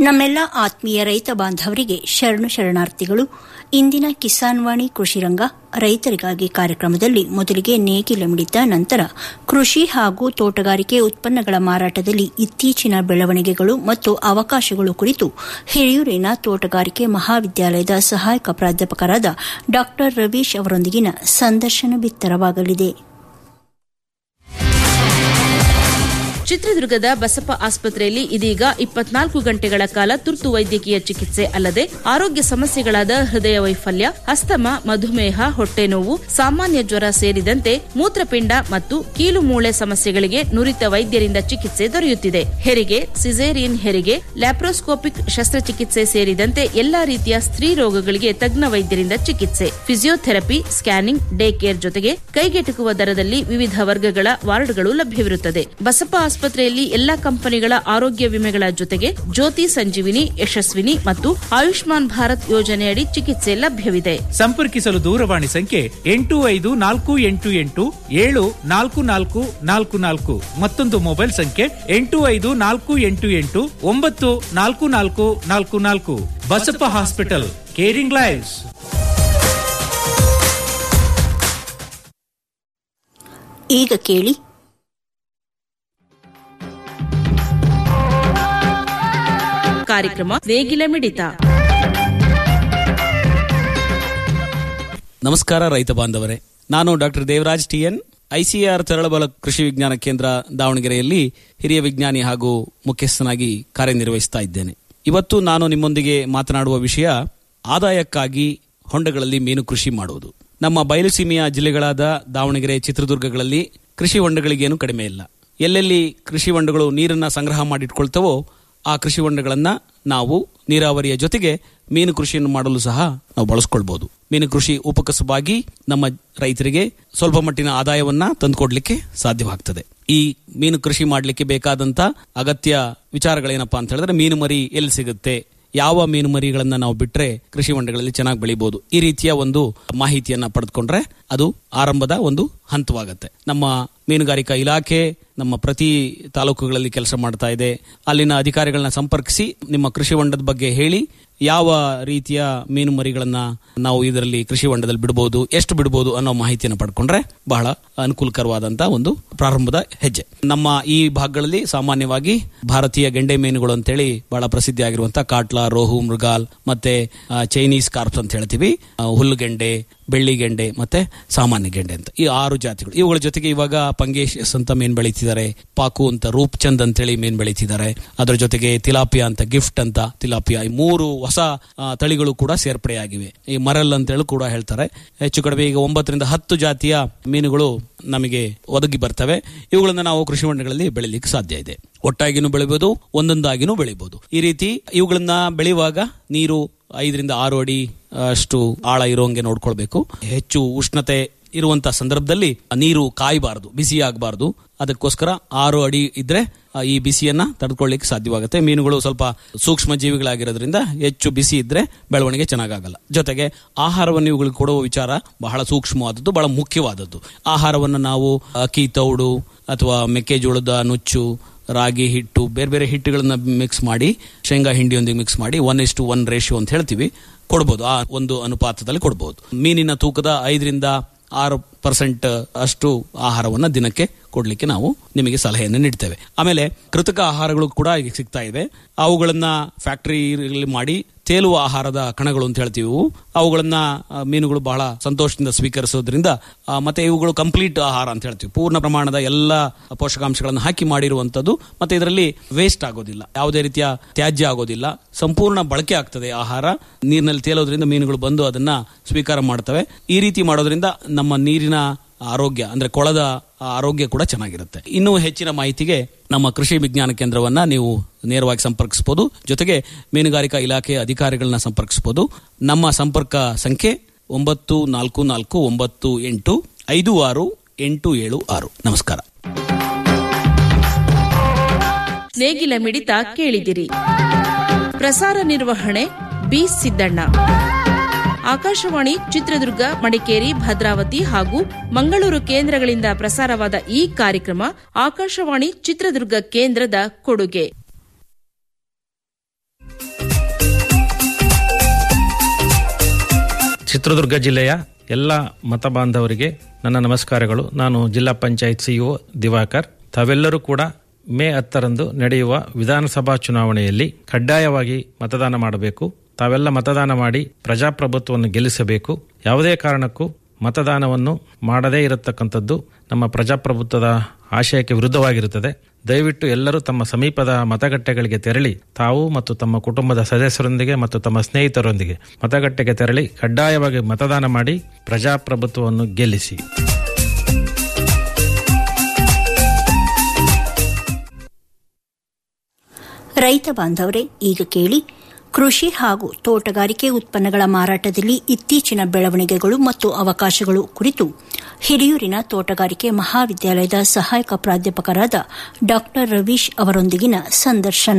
ನಮ್ಮೆಲ್ಲ ಆತ್ಮೀಯ ರೈತ ಬಾಂಧವರಿಗೆ ಶರಣು ಶರಣಾರ್ಥಿಗಳು ಇಂದಿನ ಕಿಸಾನ್ ವಾಣಿ ಕೃಷಿರಂಗ ರೈತರಿಗಾಗಿ ಕಾರ್ಯಕ್ರಮದಲ್ಲಿ ಮೊದಲಿಗೆ ನೇಗಿಲ ಮಿಡಿತ ನಂತರ ಕೃಷಿ ಹಾಗೂ ತೋಟಗಾರಿಕೆ ಉತ್ಪನ್ನಗಳ ಮಾರಾಟದಲ್ಲಿ ಇತ್ತೀಚಿನ ಬೆಳವಣಿಗೆಗಳು ಮತ್ತು ಅವಕಾಶಗಳು ಕುರಿತು ಹಿರಿಯೂರಿನ ತೋಟಗಾರಿಕೆ ಮಹಾವಿದ್ಯಾಲಯದ ಸಹಾಯಕ ಪ್ರಾಧ್ಯಾಪಕರಾದ ಡಾ ರವೀಶ್ ಅವರೊಂದಿಗಿನ ಸಂದರ್ಶನ ಬಿತ್ತರವಾಗಲಿದೆ ಚಿತ್ರದುರ್ಗದ ಬಸಪ್ಪ ಆಸ್ಪತ್ರೆಯಲ್ಲಿ ಇದೀಗ ಇಪ್ಪತ್ನಾಲ್ಕು ಗಂಟೆಗಳ ಕಾಲ ತುರ್ತು ವೈದ್ಯಕೀಯ ಚಿಕಿತ್ಸೆ ಅಲ್ಲದೆ ಆರೋಗ್ಯ ಸಮಸ್ಯೆಗಳಾದ ಹೃದಯ ವೈಫಲ್ಯ ಅಸ್ತಮ ಮಧುಮೇಹ ಹೊಟ್ಟೆ ನೋವು ಸಾಮಾನ್ಯ ಜ್ವರ ಸೇರಿದಂತೆ ಮೂತ್ರಪಿಂಡ ಮತ್ತು ಕೀಲು ಮೂಳೆ ಸಮಸ್ಯೆಗಳಿಗೆ ನುರಿತ ವೈದ್ಯರಿಂದ ಚಿಕಿತ್ಸೆ ದೊರೆಯುತ್ತಿದೆ ಹೆರಿಗೆ ಸಿಸೇರಿಯನ್ ಹೆರಿಗೆ ಲ್ಯಾಪ್ರೋಸ್ಕೋಪಿಕ್ ಶಸ್ತ್ರಚಿಕಿತ್ಸೆ ಸೇರಿದಂತೆ ಎಲ್ಲಾ ರೀತಿಯ ಸ್ತ್ರೀ ರೋಗಗಳಿಗೆ ತಜ್ಞ ವೈದ್ಯರಿಂದ ಚಿಕಿತ್ಸೆ ಫಿಸಿಯೋಥೆರಪಿ ಸ್ಕ್ಯಾನಿಂಗ್ ಡೇ ಕೇರ್ ಜೊತೆಗೆ ಕೈಗೆಟುಕುವ ದರದಲ್ಲಿ ವಿವಿಧ ವರ್ಗಗಳ ವಾರ್ಡ್ಗಳು ಲಭ್ಯವಿರುತ್ತದೆ ಬಸಪ್ಪ ಆಸ್ಪತ್ರೆಯಲ್ಲಿ ಎಲ್ಲಾ ಕಂಪನಿಗಳ ಆರೋಗ್ಯ ವಿಮೆಗಳ ಜೊತೆಗೆ ಜ್ಯೋತಿ ಸಂಜೀವಿನಿ ಯಶಸ್ವಿನಿ ಮತ್ತು ಆಯುಷ್ಮಾನ್ ಭಾರತ್ ಯೋಜನೆಯಡಿ ಚಿಕಿತ್ಸೆ ಲಭ್ಯವಿದೆ ಸಂಪರ್ಕಿಸಲು ದೂರವಾಣಿ ಸಂಖ್ಯೆ ಎಂಟು ಐದು ನಾಲ್ಕು ಎಂಟು ಎಂಟು ಏಳು ನಾಲ್ಕು ನಾಲ್ಕು ನಾಲ್ಕು ನಾಲ್ಕು ಮತ್ತೊಂದು ಮೊಬೈಲ್ ಸಂಖ್ಯೆ ಎಂಟು ಐದು ನಾಲ್ಕು ಎಂಟು ಎಂಟು ಒಂಬತ್ತು ನಾಲ್ಕು ನಾಲ್ಕು ನಾಲ್ಕು ನಾಲ್ಕು ಬಸಪ್ಪ ಹಾಸ್ಪಿಟಲ್ ಕೇರಿಂಗ್ ಲೈವ್ಸ್ ಈಗ ಕೇಳಿ ಕಾರ್ಯಕ್ರಮ ನೇಗಿಲ ಮಿಡಿತ ನಮಸ್ಕಾರ ರೈತ ಬಾಂಧವರೇ ನಾನು doctor Devaraj TN ICAR Taralabala ಕೃಷಿ ವಿಜ್ಞಾನ ಕೇಂದ್ರ ದಾವಣಗೆರೆಯಲ್ಲಿ ಹಿರಿಯ ವಿಜ್ಞಾನಿ ಹಾಗೂ ಮುಖ್ಯಸ್ಥನಾಗಿ ಕಾರ್ಯನಿರ್ವಹಿಸ್ತಾ ಇದ್ದೇನೆ ಇವತ್ತು ನಾನು ನಿಮ್ಮೊಂದಿಗೆ ಮಾತನಾಡುವ ವಿಷಯ ಆದಾಯಕ್ಕಾಗಿ ಹೊಂಡಗಳಲ್ಲಿ ಮೀನು ಕೃಷಿ ಮಾಡುವುದು ನಮ್ಮ ಬಯಲುಸೀಮೆಯ ಜಿಲ್ಲೆಗಳಾದ ದಾವಣಗೆರೆ ಚಿತ್ರದುರ್ಗಗಳಲ್ಲಿ ಕೃಷಿ ಹೊಂಡಗಳಿಗೇನು ಕಡಿಮೆ ಇಲ್ಲ ಎಲ್ಲೆಲ್ಲಿ ಕೃಷಿ ಹೊಂಡಗಳು ನೀರನ್ನ ಸಂಗ್ರಹ ಮಾಡಿಟ್ಕೊಳ್ತವೋ ಆ ಕೃಷಿ ಹೊಂಡಗಳನ್ನ ನಾವು ನೀರಾವರಿಯ ಜೊತೆಗೆ ಮೀನು ಕೃಷಿಯನ್ನು ಮಾಡಲು ಸಹ ನಾವು ಬಳಸ್ಕೊಳ್ಬಹುದು ಮೀನು ಕೃಷಿ ಉಪಕಸಬಾಗಿ ನಮ್ಮ ರೈತರಿಗೆ ಸ್ವಲ್ಪ ಮಟ್ಟಿನ ಆದಾಯವನ್ನ ತಂದುಕೊಡ್ಲಿಕ್ಕೆ ಸಾಧ್ಯವಾಗ್ತದೆ ಈ ಮೀನು ಕೃಷಿ ಮಾಡಲಿಕ್ಕೆ ಬೇಕಾದಂತ ಅಗತ್ಯ ವಿಚಾರಗಳೇನಪ್ಪಾ ಅಂತ ಹೇಳಿದ್ರೆ ಮೀನು ಮರಿ ಎಲ್ಲಿ ಸಿಗುತ್ತೆ ಯಾವ ಮೀನು ಮರಿಗಳನ್ನ ನಾವು ಬಿಟ್ರೆ ಕೃಷಿ ಹೊಂಡಗಳಲ್ಲಿ ಚೆನ್ನಾಗಿ ಬೆಳಿಬಹುದು ಈ ರೀತಿಯ ಒಂದು ಮಾಹಿತಿಯನ್ನ ಪಡೆದುಕೊಂಡ್ರೆ ಅದು ಆರಂಭದ ಒಂದು ಹಂತವಾಗತ್ತೆ ನಮ್ಮ ಮೀನುಗಾರಿಕಾ ಇಲಾಖೆ ನಮ್ಮ ಪ್ರತಿ ತಾಲೂಕುಗಳಲ್ಲಿ ಕೆಲಸ ಮಾಡ್ತಾ ಇದೆ ಅಲ್ಲಿನ ಅಧಿಕಾರಿಗಳನ್ನ ಸಂಪರ್ಕಿಸಿ ನಿಮ್ಮ ಕೃಷಿ ಹೊಂಡದ ಬಗ್ಗೆ ಹೇಳಿ ಯಾವ ರೀತಿಯ ಮೀನು ಮರಿಗಳನ್ನ ನಾವು ಇದರಲ್ಲಿ ಕೃಷಿ ಹೊಂಡದಲ್ಲಿ ಬಿಡಬಹುದು ಎಷ್ಟು ಬಿಡಬಹುದು ಅನ್ನೋ ಮಾಹಿತಿಯನ್ನು ಪಡ್ಕೊಂಡ್ರೆ ಬಹಳ ಅನುಕೂಲಕರವಾದಂತಹ ಒಂದು ಪ್ರಾರಂಭದ ಹೆಜ್ಜೆ ನಮ್ಮ ಈ ಭಾಗಗಳಲ್ಲಿ ಸಾಮಾನ್ಯವಾಗಿ ಭಾರತೀಯ ಗೆಂಡೆ ಮೀನುಗಳು ಅಂತೇಳಿ ಬಹಳ ಪ್ರಸಿದ್ಧಿ ಆಗಿರುವಂತಹ ಕಾಟ್ಲಾ ರೋಹು ಮೃಗಾಲ್ ಮತ್ತೆ ಆ, ಚೈನೀಸ್ ಕಾರ್ಪ್ಸ್ ಅಂತ ಹೇಳ್ತೀವಿ ಆ, ಹುಲ್ಲುಗೆಂಡೆ ಬೆಳ್ಳಿ ಗೆಂಡೆ ಮತ್ತೆ ಸಾಮಾನ್ಯ ಗೆಂಡೆ ಅಂತ ಈ ಆರು ಜಾತಿಗಳು ಇವುಗಳ ಜೊತೆಗೆ ಇವಾಗ ಪಂಗೇಶಸ್ ಅಂತ ಮೀನ್ ಬೆಳೀತಿದ್ದಾರೆ ಪಾಕು ಅಂತ ರೂಪ್ ಚಂದ್ ಅಂತೇಳಿ ಮೀನ್ ಬೆಳೀತಿದ್ದಾರೆ ಅದರ ಜೊತೆಗೆ ತಿಲಾಪಿಯಾ ಅಂತ ಗಿಫ್ಟ್ ಅಂತ ತಿಲಾಪಿಯಾ ಈ ಮೂರು ಹೊಸ ಆ, ತಳಿಗಳು ಕೂಡ ಸೇರ್ಪಡೆಯಾಗಿವೆ ಈ ಮರಲ್ ಅಂತೇಳಿ ಕೂಡ ಹೇಳ್ತಾರೆ ಹೆಚ್ಚು ಕಡಿಮೆ ಈಗ ಒಂಬತ್ತರಿಂದ ಹತ್ತು ಜಾತಿಯ ಮೀನುಗಳು ನಮಗೆ ಒದಗಿ ಬರ್ತವೆ ಇವುಗಳನ್ನ ನಾವು ಕೃಷಿ ಹೊಂಡಗಳಲ್ಲಿ ಬೆಳಿಲಿಕ್ಕೆ ಸಾಧ್ಯ ಇದೆ ಒಟ್ಟಾಗಿನೂ ಬೆಳಿಬಹುದು ಒಂದೊಂದಾಗಿನೂ ಬೆಳಿಬಹುದು ಈ ರೀತಿ ಇವುಗಳನ್ನ ಬೆಳೆಯುವಾಗ ನೀರು ಐದರಿಂದ ಆರು ಅಡಿ ಅಷ್ಟು ಆಳ ಇರೋಂಗೆ ನೋಡ್ಕೊಳ್ಬೇಕು ಹೆಚ್ಚು ಉಷ್ಣತೆ ಇರುವಂತಹ ಸಂದರ್ಭದಲ್ಲಿ ನೀರು ಕಾಯಬಾರದು ಬಿಸಿ ಆಗಬಾರದು ಅದಕ್ಕೋಸ್ಕರ ಆರು ಅಡಿ ಇದ್ರೆ ಆ, ಈ ಬಿಸಿಯನ್ನ ತಡೆದುಕೊಳ್ಳಿಕ್ಕೆ ಸಾಧ್ಯವಾಗುತ್ತೆ ಮೀನುಗಳು ಸ್ವಲ್ಪ ಸೂಕ್ಷ್ಮ ಜೀವಿಗಳಾಗಿರೋದ್ರಿಂದ ಹೆಚ್ಚು ಬಿಸಿ ಇದ್ರೆ ಬೆಳವಣಿಗೆ ಚೆನ್ನಾಗಾಗಲ್ಲ ಜೊತೆಗೆ ಆಹಾರವನ್ನು ಇವುಗಳಿಗೆ ಕೊಡುವ ವಿಚಾರ ಬಹಳ ಸೂಕ್ಷ್ಮವಾದದ್ದು ಬಹಳ ಮುಖ್ಯವಾದದ್ದು ಆಹಾರವನ್ನು ನಾವು ಅಕ್ಕಿ ತೌಡು ಅಥವಾ ಮೆಕ್ಕೆಜೋಳದ ನುಚ್ಚು ರಾಗಿ ಹಿಟ್ಟು ಬೇರೆ ಬೇರೆ ಹಿಟ್ಟುಗಳನ್ನ ಮಿಕ್ಸ್ ಮಾಡಿ ಶೇಂಗಾ ಹಿಂಡಿಯೊಂದಿಗೆ ಮಿಕ್ಸ್ ಮಾಡಿ one is to one ratio ಅಂತ ಹೇಳ್ತೀವಿ ಕೊಡ್ಬೋದು ಆ ಒಂದು ಅನುಪಾತದಲ್ಲಿ ಕೊಡ್ಬೋದು ಮೀನಿನ ತೂಕದ ಐದರಿಂದ ಆರು ಪರ್ಸೆಂಟ್ ಅಷ್ಟು ಆಹಾರವನ್ನ ದಿನಕ್ಕೆ ಕೊಡ್ಲಿಕ್ಕೆ ನಾವು ನಿಮಗೆ ಸಲಹೆಯನ್ನು ನೀಡ್ತೇವೆ ಆಮೇಲೆ ಕೃತಕ ಆಹಾರಗಳು ಕೂಡ ಈಗ ಸಿಗ್ತಾ ಇದೆ ಅವುಗಳನ್ನ ಫ್ಯಾಕ್ಟರಿ ಮಾಡಿ ತೇಲುವ ಆಹಾರದ ಕಣಗಳು ಅಂತ ಹೇಳ್ತೀವಿ ಇವು. ಅವುಗಳನ್ನ ಆ, ಮೀನುಗಳು ಬಹಳ ಸಂತೋಷದಿಂದ ಸ್ವೀಕರಿಸೋದ್ರಿಂದ ಆ, ಮತ್ತೆ ಇವುಗಳು ಕಂಪ್ಲೀಟ್ ಆಹಾರ ಅಂತ ಹೇಳ್ತೀವಿ ಪೂರ್ಣ ಪ್ರಮಾಣದ ಎಲ್ಲ ಪೋಷಕಾಂಶಗಳನ್ನು ಹಾಕಿ ಮಾಡಿರುವಂತದ್ದು ಮತ್ತೆ ಇದರಲ್ಲಿ ವೇಸ್ಟ್ ಆಗೋದಿಲ್ಲ ಯಾವುದೇ ರೀತಿಯ ತ್ಯಾಜ್ಯ ಆಗೋದಿಲ್ಲ ಸಂಪೂರ್ಣ ಬಳಕೆ ಆಗ್ತದೆ ಆಹಾರ ನೀರಿನಲ್ಲಿ ತೇಲೋದ್ರಿಂದ ಮೀನುಗಳು ಬಂದು ಅದನ್ನ ಸ್ವೀಕಾರ ಮಾಡ್ತವೆ ಈ ರೀತಿ ಮಾಡೋದ್ರಿಂದ ನಮ್ಮ ನೀರಿನ ಆರೋಗ್ಯ ಅಂದ್ರೆ ಕೊಳದ ಆರೋಗ್ಯ ಕೂಡ ಚೆನ್ನಾಗಿರುತ್ತೆ ಇನ್ನೂ ಹೆಚ್ಚಿನ ಮಾಹಿತಿಗೆ ನಮ್ಮ ಕೃಷಿ ವಿಜ್ಞಾನ ಕೇಂದ್ರವನ್ನ ನೀವು ನೇರವಾಗಿ ಸಂಪರ್ಕಿಸಬಹುದು ಜೊತೆಗೆ ಮೀನುಗಾರಿಕಾ ಇಲಾಖೆಯ ಅಧಿಕಾರಿಗಳನ್ನ ಸಂಪರ್ಕಿಸಬಹುದು ನಮ್ಮ ಸಂಪರ್ಕ ಸಂಖ್ಯೆ ಒಂಬತ್ತು ನಾಲ್ಕು ನಾಲ್ಕು ಒಂಬತ್ತು ಎಂಟು ಐದು ಆರು ಎಂಟು ಏಳು ಆರು ನಮಸ್ಕಾರ ನೇಗಿಲ ಮಿಡಿತ ಕೇಳಿದಿರಿ ಪ್ರಸಾರ ನಿರ್ವಹಣೆ ಬಿ ಸಿದ್ದಣ್ಣ ಆಕಾಶವಾಣಿ ಚಿತ್ರದುರ್ಗ ಮಡಿಕೇರಿ ಭದ್ರಾವತಿ ಹಾಗೂ ಮಂಗಳೂರು ಕೇಂದ್ರಗಳಿಂದ ಪ್ರಸಾರವಾದ ಈ ಕಾರ್ಯಕ್ರಮ ಆಕಾಶವಾಣಿ ಚಿತ್ರದುರ್ಗ ಕೇಂದ್ರದ ಕೊಡುಗೆ ಚಿತ್ರದುರ್ಗ ಜಿಲ್ಲೆಯ ಎಲ್ಲ ಮತ ಬಾಂಧವರಿಗೆ ನನ್ನ ನಮಸ್ಕಾರಗಳು ನಾನು ಜಿಲ್ಲಾ ಪಂಚಾಯತ್ ಸಿಇಒ ದಿವಾಕರ್ ತಾವೆಲ್ಲರೂ ಕೂಡ ಮೇ ಹತ್ತರಂದು ನಡೆಯುವ ವಿಧಾನಸಭಾ ಚುನಾವಣೆಯಲ್ಲಿ ಕಡ್ಡಾಯವಾಗಿ ಮತದಾನ ಮಾಡಬೇಕು ತಾವೆಲ್ಲ ಮತದಾನ ಮಾಡಿ ಪ್ರಜಾಪ್ರಭುತ್ವವನ್ನು ಗೆಲ್ಲಿಸಬೇಕು ಯಾವುದೇ ಕಾರಣಕ್ಕೂ ಮತದಾನವನ್ನು ಮಾಡದೇ ಇರತಕ್ಕಂಥದ್ದು ನಮ್ಮ ಪ್ರಜಾಪ್ರಭುತ್ವದ ಆಶಯಕ್ಕೆ ವಿರುದ್ಧವಾಗಿರುತ್ತದೆ ದಯವಿಟ್ಟು ಎಲ್ಲರೂ ತಮ್ಮ ಸಮೀಪದ ಮತಗಟ್ಟೆಗಳಿಗೆ ತೆರಳಿ ತಾವು ಮತ್ತು ತಮ್ಮ ಕುಟುಂಬದ ಸದಸ್ಯರೊಂದಿಗೆ ಮತ್ತು ತಮ್ಮ ಸ್ನೇಹಿತರೊಂದಿಗೆ ಮತಗಟ್ಟೆಗೆ ತೆರಳಿ ಕಡ್ಡಾಯವಾಗಿ ಮತದಾನ ಮಾಡಿ ಪ್ರಜಾಪ್ರಭುತ್ವವನ್ನು ಗೆಲ್ಲಿಸಿ ರೈತ ಬಾಂಧವರೇ ಈಗ ಕೇಳಿ ಕೃಷಿ ಹಾಗೂ ತೋಟಗಾರಿಕೆ ಉತ್ಪನ್ನಗಳ ಮಾರಾಟದಲ್ಲಿ ಇತ್ತೀಚಿನ ಬೆಳವಣಿಗೆಗಳು ಮತ್ತು ಅವಕಾಶಗಳು ಕುರಿತು ಹಿರಿಯೂರಿನ ತೋಟಗಾರಿಕೆ ಮಹಾವಿದ್ಯಾಲಯದ ಸಹಾಯಕ ಪ್ರಾಧ್ಯಾಪಕರಾದ ಡಾ ರವೀಶ್ ಅವರೊಂದಿಗಿನ ಸಂದರ್ಶನ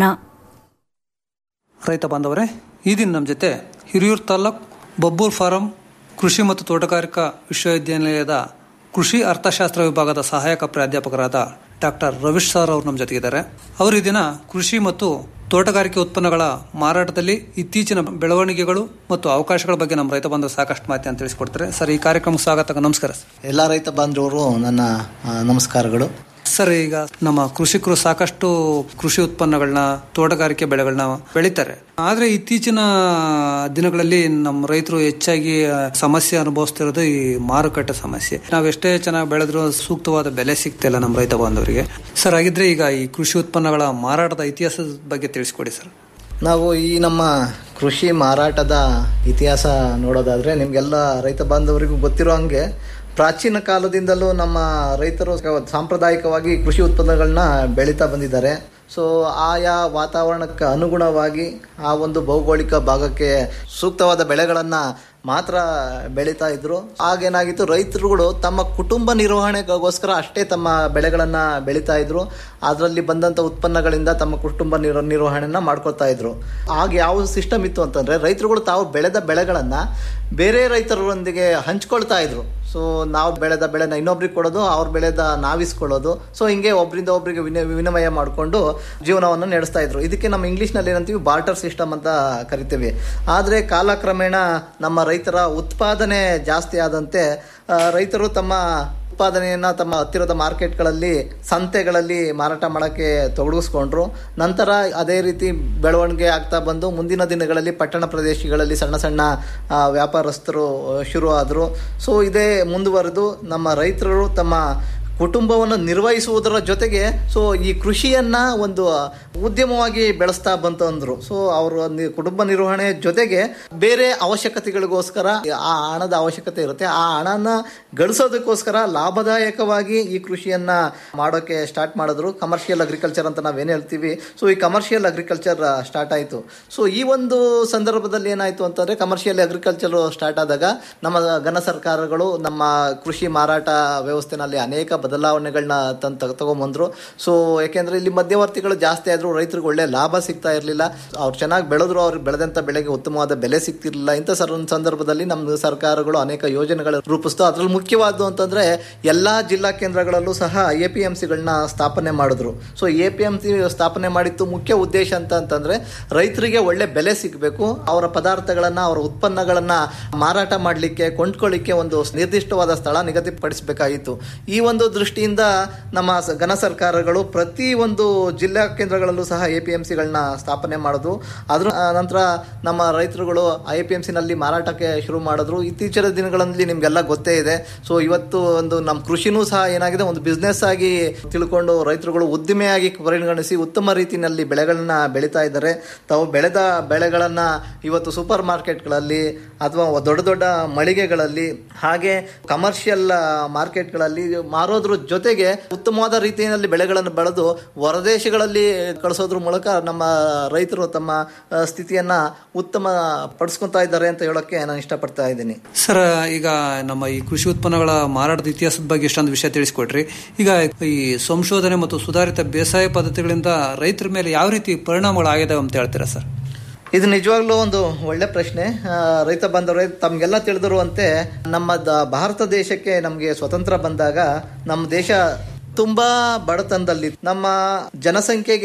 ರೈತ ಬಾಂಧವರೇ ಈ ದಿನ ನಮ್ಮ ಜೊತೆ ಹಿರಿಯೂರು ತಾಲೂಕ್ ಬಬ್ಬೂರ್ ಫಾರಂ ಕೃಷಿ ಮತ್ತು ತೋಟಗಾರಿಕಾ ವಿಶ್ವವಿದ್ಯಾನಿಲಯದ ಕೃಷಿ ಅರ್ಥಶಾಸ್ತ್ರ ವಿಭಾಗದ ಸಹಾಯಕ ಪ್ರಾಧ್ಯಾಪಕರಾದ ಡಾಕ್ಟರ್ ರವೀಶ್ ಸರ್ ಅವರು ನಮ್ಮ ಜೊತೆಗಿದ್ದಾರೆ ಅವರು ಈ ದಿನ ಕೃಷಿ ಮತ್ತು ತೋಟಗಾರಿಕೆ ಉತ್ಪನ್ನಗಳ ಮಾರಾಟದಲ್ಲಿ ಇತ್ತೀಚಿನ ಬೆಳವಣಿಗೆಗಳು ಮತ್ತು ಅವಕಾಶಗಳ ಬಗ್ಗೆ ನಮ್ಮ ರೈತ ಬಾಂಧವರು ಸಾಕಷ್ಟು ಮಾಹಿತಿಯನ್ನು ತಿಳಿಸಿಕೊಡ್ತಾರೆ ಸರ್ ಈ ಕಾರ್ಯಕ್ರಮಕ್ಕೆ ಸ್ವಾಗತ ನಮಸ್ಕಾರ ಸರ್ ಎಲ್ಲ ರೈತ ಬಾಂಧವರು ನನ್ನ ಆ, ನಮಸ್ಕಾರಗಳು ಸರ್ ಈಗ ನಮ್ಮ ಕೃಷಿಕರು ಸಾಕಷ್ಟು ಕೃಷಿ ಉತ್ಪನ್ನಗಳನ್ನ ತೋಟಗಾರಿಕೆ ಬೆಳೆಗಳನ್ನ ಬೆಳೀತಾರೆ ಆದ್ರೆ ಇತ್ತೀಚಿನ ದಿನಗಳಲ್ಲಿ ನಮ್ಮ ರೈತರು ಹೆಚ್ಚಾಗಿ ಆ, ಸಮಸ್ಯೆ ಅನುಭವಿಸ್ತಿರೋದು ಈ ಮಾರುಕಟ್ಟೆ ಸಮಸ್ಯೆ ನಾವ್ ಎಷ್ಟೇ ಚೆನ್ನಾಗಿ ಬೆಳೆದ್ರು ಸೂಕ್ತವಾದ ಬೆಲೆ ಸಿಗ್ತಿಲ್ಲ ನಮ್ಮ ರೈತ ಬಾಂಧವರಿಗೆ ಸರ್ ಹಾಗಿದ್ರೆ ಈಗ ಈ ಕೃಷಿ ಉತ್ಪನ್ನಗಳ ಮಾರಾಟದ ಇತಿಹಾಸದ ಬಗ್ಗೆ ತಿಳಿಸ್ಕೊಡಿ ಸರ್ ನಾವು ಈ ನಮ್ಮ ಕೃಷಿ ಮಾರಾಟದ ಇತಿಹಾಸ ನೋಡೋದಾದ್ರೆ ನಿಮ್ಗೆಲ್ಲ ರೈತ ಬಾಂಧವರಿಗೂ ಗೊತ್ತಿರೋ ಹಂಗೆ ಪ್ರಾಚೀನ ಕಾಲದಿಂದಲೂ ನಮ್ಮ ರೈತರು ಸಾಂಪ್ರದಾಯಿಕವಾಗಿ ಕೃಷಿ ಉತ್ಪನ್ನಗಳನ್ನ ಬೆಳೀತಾ ಬಂದಿದ್ದಾರೆ ಸೊ ಆಯಾ ವಾತಾವರಣಕ್ಕೆ ಅನುಗುಣವಾಗಿ ಆ ಒಂದು ಭೌಗೋಳಿಕ ಭಾಗಕ್ಕೆ ಸೂಕ್ತವಾದ ಬೆಳೆಗಳನ್ನು ಮಾತ್ರ ಬೆಳೀತಾ ಇದ್ರು ಆಗೇನಾಗಿತ್ತು ರೈತರುಗಳು ತಮ್ಮ ಕುಟುಂಬ ನಿರ್ವಹಣೆಗೋಸ್ಕರ ಅಷ್ಟೇ ತಮ್ಮ ಬೆಳೆಗಳನ್ನು ಬೆಳೀತಾ ಇದ್ರು ಅದರಲ್ಲಿ ಬಂದಂಥ ಉತ್ಪನ್ನಗಳಿಂದ ತಮ್ಮ ಕುಟುಂಬ ನಿರ್ ನಿರ್ವಹಣೆನ ಮಾಡ್ಕೊಳ್ತಾ ಇದ್ರು ಆಗ ಯಾವ ಸಿಸ್ಟಮ್ ಇತ್ತು ಅಂತಂದ್ರೆ ರೈತರುಗಳು ತಾವು ಬೆಳೆದ ಬೆಳೆಗಳನ್ನು ಬೇರೆ ರೈತರೊಂದಿಗೆ ಹಂಚ್ಕೊಳ್ತಾ ಇದ್ರು ಸೊ ನಾವು ಬೆಳೆದ ಬೆಳೆನ ಇನ್ನೊಬ್ರಿಗೆ ಕೊಡೋದು ಅವ್ರು ಬೆಳೆದ ನಾವಿಸ್ಕೊಳ್ಳೋದು ಸೊ ಹಿಂಗೆ ಒಬ್ರಿಂದ ಒಬ್ರಿಗೆ ವಿನ ವಿನಿಮಯ ಮಾಡಿಕೊಂಡು ಜೀವನವನ್ನು ನಡೆಸ್ತಾ ಇದ್ರು ಇದಕ್ಕೆ ನಮ್ಮ ಇಂಗ್ಲೀಷ್ನಲ್ಲಿ ಏನಂತೀವಿ ಬಾರ್ಟರ್ ಸಿಸ್ಟಮ್ ಅಂತ ಕರಿತೀವಿ ಆದರೆ ಕಾಲಕ್ರಮೇಣ ನಮ್ಮ ರೈತರ ಉತ್ಪಾದನೆ ಜಾಸ್ತಿ ಆದಂತೆ ಆ, ರೈತರು ತಮ್ಮ ಉತ್ಪಾದನೆಯನ್ನ ತಮ್ಮ ಹತ್ತಿರದ ಮಾರ್ಕೆಟ್ಗಳಲ್ಲಿ ಸಂತೆಗಳಲ್ಲಿ ಮಾರಾಟ ಮಾಡೋಕ್ಕೆ ತೊಡಗಿಸ್ಕೊಂಡ್ರು ನಂತರ ಅದೇ ರೀತಿ ಬೆಳವಣಿಗೆ ಆಗ್ತಾ ಬಂದು ಮುಂದಿನ ದಿನಗಳಲ್ಲಿ ಪಟ್ಟಣ ಪ್ರದೇಶಗಳಲ್ಲಿ ಸಣ್ಣ ಸಣ್ಣ ಆ, ವ್ಯಾಪಾರಸ್ಥರು ಆ, ಶುರು ಆದರು ಸೊ ಇದೇ ಮುಂದುವರೆದು ನಮ್ಮ ರೈತರು ತಮ್ಮ ಕುಟುಂಬವನ್ನು ನಿರ್ವಹಿಸುವುದರ ಜೊತೆಗೆ ಸೊ ಈ ಕೃಷಿಯನ್ನ ಒಂದು ಉದ್ಯಮವಾಗಿ ಬೆಳೆಸ್ತಾ ಬಂತು ಅಂದ್ರು ಸೊ ಅವರು ಕುಟುಂಬ ನಿರ್ವಹಣೆ ಜೊತೆಗೆ ಬೇರೆ ಅವಶ್ಯಕತೆಗಳಿಗೋಸ್ಕರ ಆ ಹಣದ ಅವಶ್ಯಕತೆ ಇರುತ್ತೆ ಆ ಹಣನ ಗಳಿಸೋದಕ್ಕೋಸ್ಕರ ಲಾಭದಾಯಕವಾಗಿ ಈ ಕೃಷಿಯನ್ನ ಮಾಡೋಕೆ ಸ್ಟಾರ್ಟ್ ಮಾಡಿದ್ರು ಕಮರ್ಷಿಯಲ್ ಅಗ್ರಿಕಲ್ಚರ್ ಅಂತ ನಾವೇನು ಹೇಳ್ತೀವಿ ಸೊ ಈ ಕಮರ್ಷಿಯಲ್ ಅಗ್ರಿಕಲ್ಚರ್ ಸ್ಟಾರ್ಟ್ ಆಯಿತು ಸೊ ಈ ಒಂದು ಸಂದರ್ಭದಲ್ಲಿ ಏನಾಯಿತು ಅಂತಂದ್ರೆ ಕಮರ್ಷಿಯಲ್ ಅಗ್ರಿಕಲ್ಚರ್ ಸ್ಟಾರ್ಟ್ ಆದಾಗ ನಮ್ಮ ಘನ ಸರ್ಕಾರಗಳು ನಮ್ಮ ಕೃಷಿ ಮಾರಾಟ ವ್ಯವಸ್ಥೆನಲ್ಲಿ ಅನೇಕ ಬದಲಾವಣೆಗಳನ್ನ ತಂದು ತಗೊಂಬಂದ್ರು ಸೊ ಯಾಕೆಂದ್ರೆ ಇಲ್ಲಿ ಮಧ್ಯವರ್ತಿಗಳು ಜಾಸ್ತಿ ಆದ್ರು ರೈತರಿಗೆ ಒಳ್ಳೆ ಲಾಭ ಸಿಗ್ತಾ ಇರಲಿಲ್ಲ ಅವ್ರು ಚೆನ್ನಾಗಿ ಬೆಳೆದ್ರು ಅವ್ರಿಗೆ ಬೆಳೆದಂತ ಬೆಳೆಗೆ ಉತ್ತಮವಾದ ಬೆಲೆ ಸಿಗ್ತಿರ್ಲಿಲ್ಲ ಇಂಥ ಸರ್ ಸಂದರ್ಭದಲ್ಲಿ ನಮ್ಮ ಸರ್ಕಾರಗಳು ಅನೇಕ ಯೋಜನೆಗಳು ರೂಪಿಸ್ತು ಅದ್ರಲ್ಲಿ ಮುಖ್ಯವಾದ್ದು ಅಂತಂದ್ರೆ ಎಲ್ಲಾ ಜಿಲ್ಲಾ ಕೇಂದ್ರಗಳಲ್ಲೂ ಸಹ ಎ ಪಿ ಎಂ ಸಿಗಳನ್ನ ಸ್ಥಾಪನೆ ಮಾಡಿದ್ರು so A P M C ಸ್ಥಾಪನೆ ಮಾಡಿದ್ದು ಮುಖ್ಯ ಉದ್ದೇಶ ಅಂತ ಅಂತಂದ್ರೆ ರೈತರಿಗೆ ಒಳ್ಳೆ ಬೆಲೆ ಸಿಗಬೇಕು ಅವರ ಪದಾರ್ಥಗಳನ್ನ ಅವರ ಉತ್ಪನ್ನಗಳನ್ನ ಮಾರಾಟ ಮಾಡಲಿಕ್ಕೆ ಕೊಂಡ್ಕೊಳ್ಳಿಕ್ಕೆ ಒಂದು ನಿರ್ದಿಷ್ಟವಾದ ಸ್ಥಳ ನಿಗದಿಪಡಿಸಬೇಕಾಗಿತ್ತು ಈ ಒಂದು ದೃಷ್ಟಿಯಿಂದ ನಮ್ಮ ಸ- ಘನ ಸರ್ಕಾರಗಳು ಪ್ರತಿ ಒಂದು ಜಿಲ್ಲಾ ಕೇಂದ್ರಗಳಲ್ಲೂ ಸಹ ಎ ಪಿ ಎಂ ಸಿಗಳನ್ನ ಸ್ಥಾಪನೆ ಮಾಡೋದು ಅದ್ರ ಆ, ನಂತರ ನಮ್ಮ ರೈತರುಗಳು ಐ ಪಿ ಎಂ ಸಿನಲ್ಲಿ ಮಾರಾಟಕ್ಕೆ ಶುರು ಮಾಡಿದ್ರು ಇತ್ತೀಚಿನ ದಿನಗಳಲ್ಲಿ ನಿಮ್ಗೆಲ್ಲ ಗೊತ್ತೇ ಇದೆ ಸೊ ಇವತ್ತು ಒಂದು ನಮ್ಮ ಕೃಷಿನೂ ಸಹ ಏನಾಗಿದೆ ಒಂದು ಬಿಸ್ನೆಸ್ ಆಗಿ ತಿಳ್ಕೊಂಡು ರೈತರುಗಳು ಉದ್ದಿಮೆಯಾಗಿ ಪರಿಗಣಿಸಿ ಉತ್ತಮ ರೀತಿಯಲ್ಲಿ ಬೆಳೆಗಳನ್ನ ಬೆಳೀತಾ ಇದ್ದಾರೆ ತಾವು ಬೆಳೆದ ಬೆಳೆಗಳನ್ನ ಇವತ್ತು ಸೂಪರ್ ಮಾರ್ಕೆಟ್ಗಳಲ್ಲಿ ಅಥವಾ ದೊಡ್ಡ ದೊಡ್ಡ ಮಳಿಗೆಗಳಲ್ಲಿ ಹಾಗೆ ಕಮರ್ಷಿಯಲ್ ಮಾರ್ಕೆಟ್ಗಳಲ್ಲಿ ಮಾರೋದ್ರ ಜೊತೆಗೆ ಉತ್ತಮವಾದ ರೀತಿಯಲ್ಲಿ ಬೆಳೆಗಳನ್ನು ಬೆಳೆದು ಹೊರದೇಶಗಳಲ್ಲಿ ಕಳಿಸೋದ್ರ ಮೂಲಕ ನಮ್ಮ ರೈತರು ತಮ್ಮ ಆ, ಸ್ಥಿತಿಯನ್ನ ಉತ್ತಮ ಪಡಿಸ್ಕೊಂತಾ ಇದ್ದಾರೆ ಅಂತ ಹೇಳೋಕೆ ನಾನು ಇಷ್ಟಪಡ್ತಾ ಇದ್ದೀನಿ ಸರ್ ಈಗ ನಮ್ಮ ಈ ಕೃಷಿ ಉತ್ಪನ್ನಗಳ ಮಾರಾಟದ ಇತಿಹಾಸದ ಬಗ್ಗೆ ಇಷ್ಟೊಂದು ವಿಷಯ ತಿಳಿಸ್ಕೊಟ್ರಿ ಈಗ ಈ ಸಂಶೋಧನೆ ಮತ್ತು ಸುಧಾರಿತ ಬೇಸಾಯ ಪದ್ಧತಿಗಳಿಂದ ರೈತರ ಮೇಲೆ ಯಾವ ರೀತಿ ಪರಿಣಾಮಗಳಾಗಿದಾವೆ ಅಂತ ಹೇಳ್ತೀರಾ ಸರ್ ಇದು ನಿಜವಾಗ್ಲೂ ಒಂದು ಒಳ್ಳೆ ಪ್ರಶ್ನೆ ಆ, ರೈತ ಬಂದವರೇ ತಮ್ಗೆಲ್ಲ ತಿಳಿದಿರುವಂತೆ ನಮ್ಮ ದ- ಭಾರತ ದೇಶಕ್ಕೆ ನಮಗೆ ಸ್ವತಂತ್ರ ಬಂದಾಗ ನಮ್ಮ ದೇಶ ತುಂಬಾ ಬಡತನದಲ್ಲಿ ನಮ್ಮ ಜನಸಂಖ್ಯೆಗೆ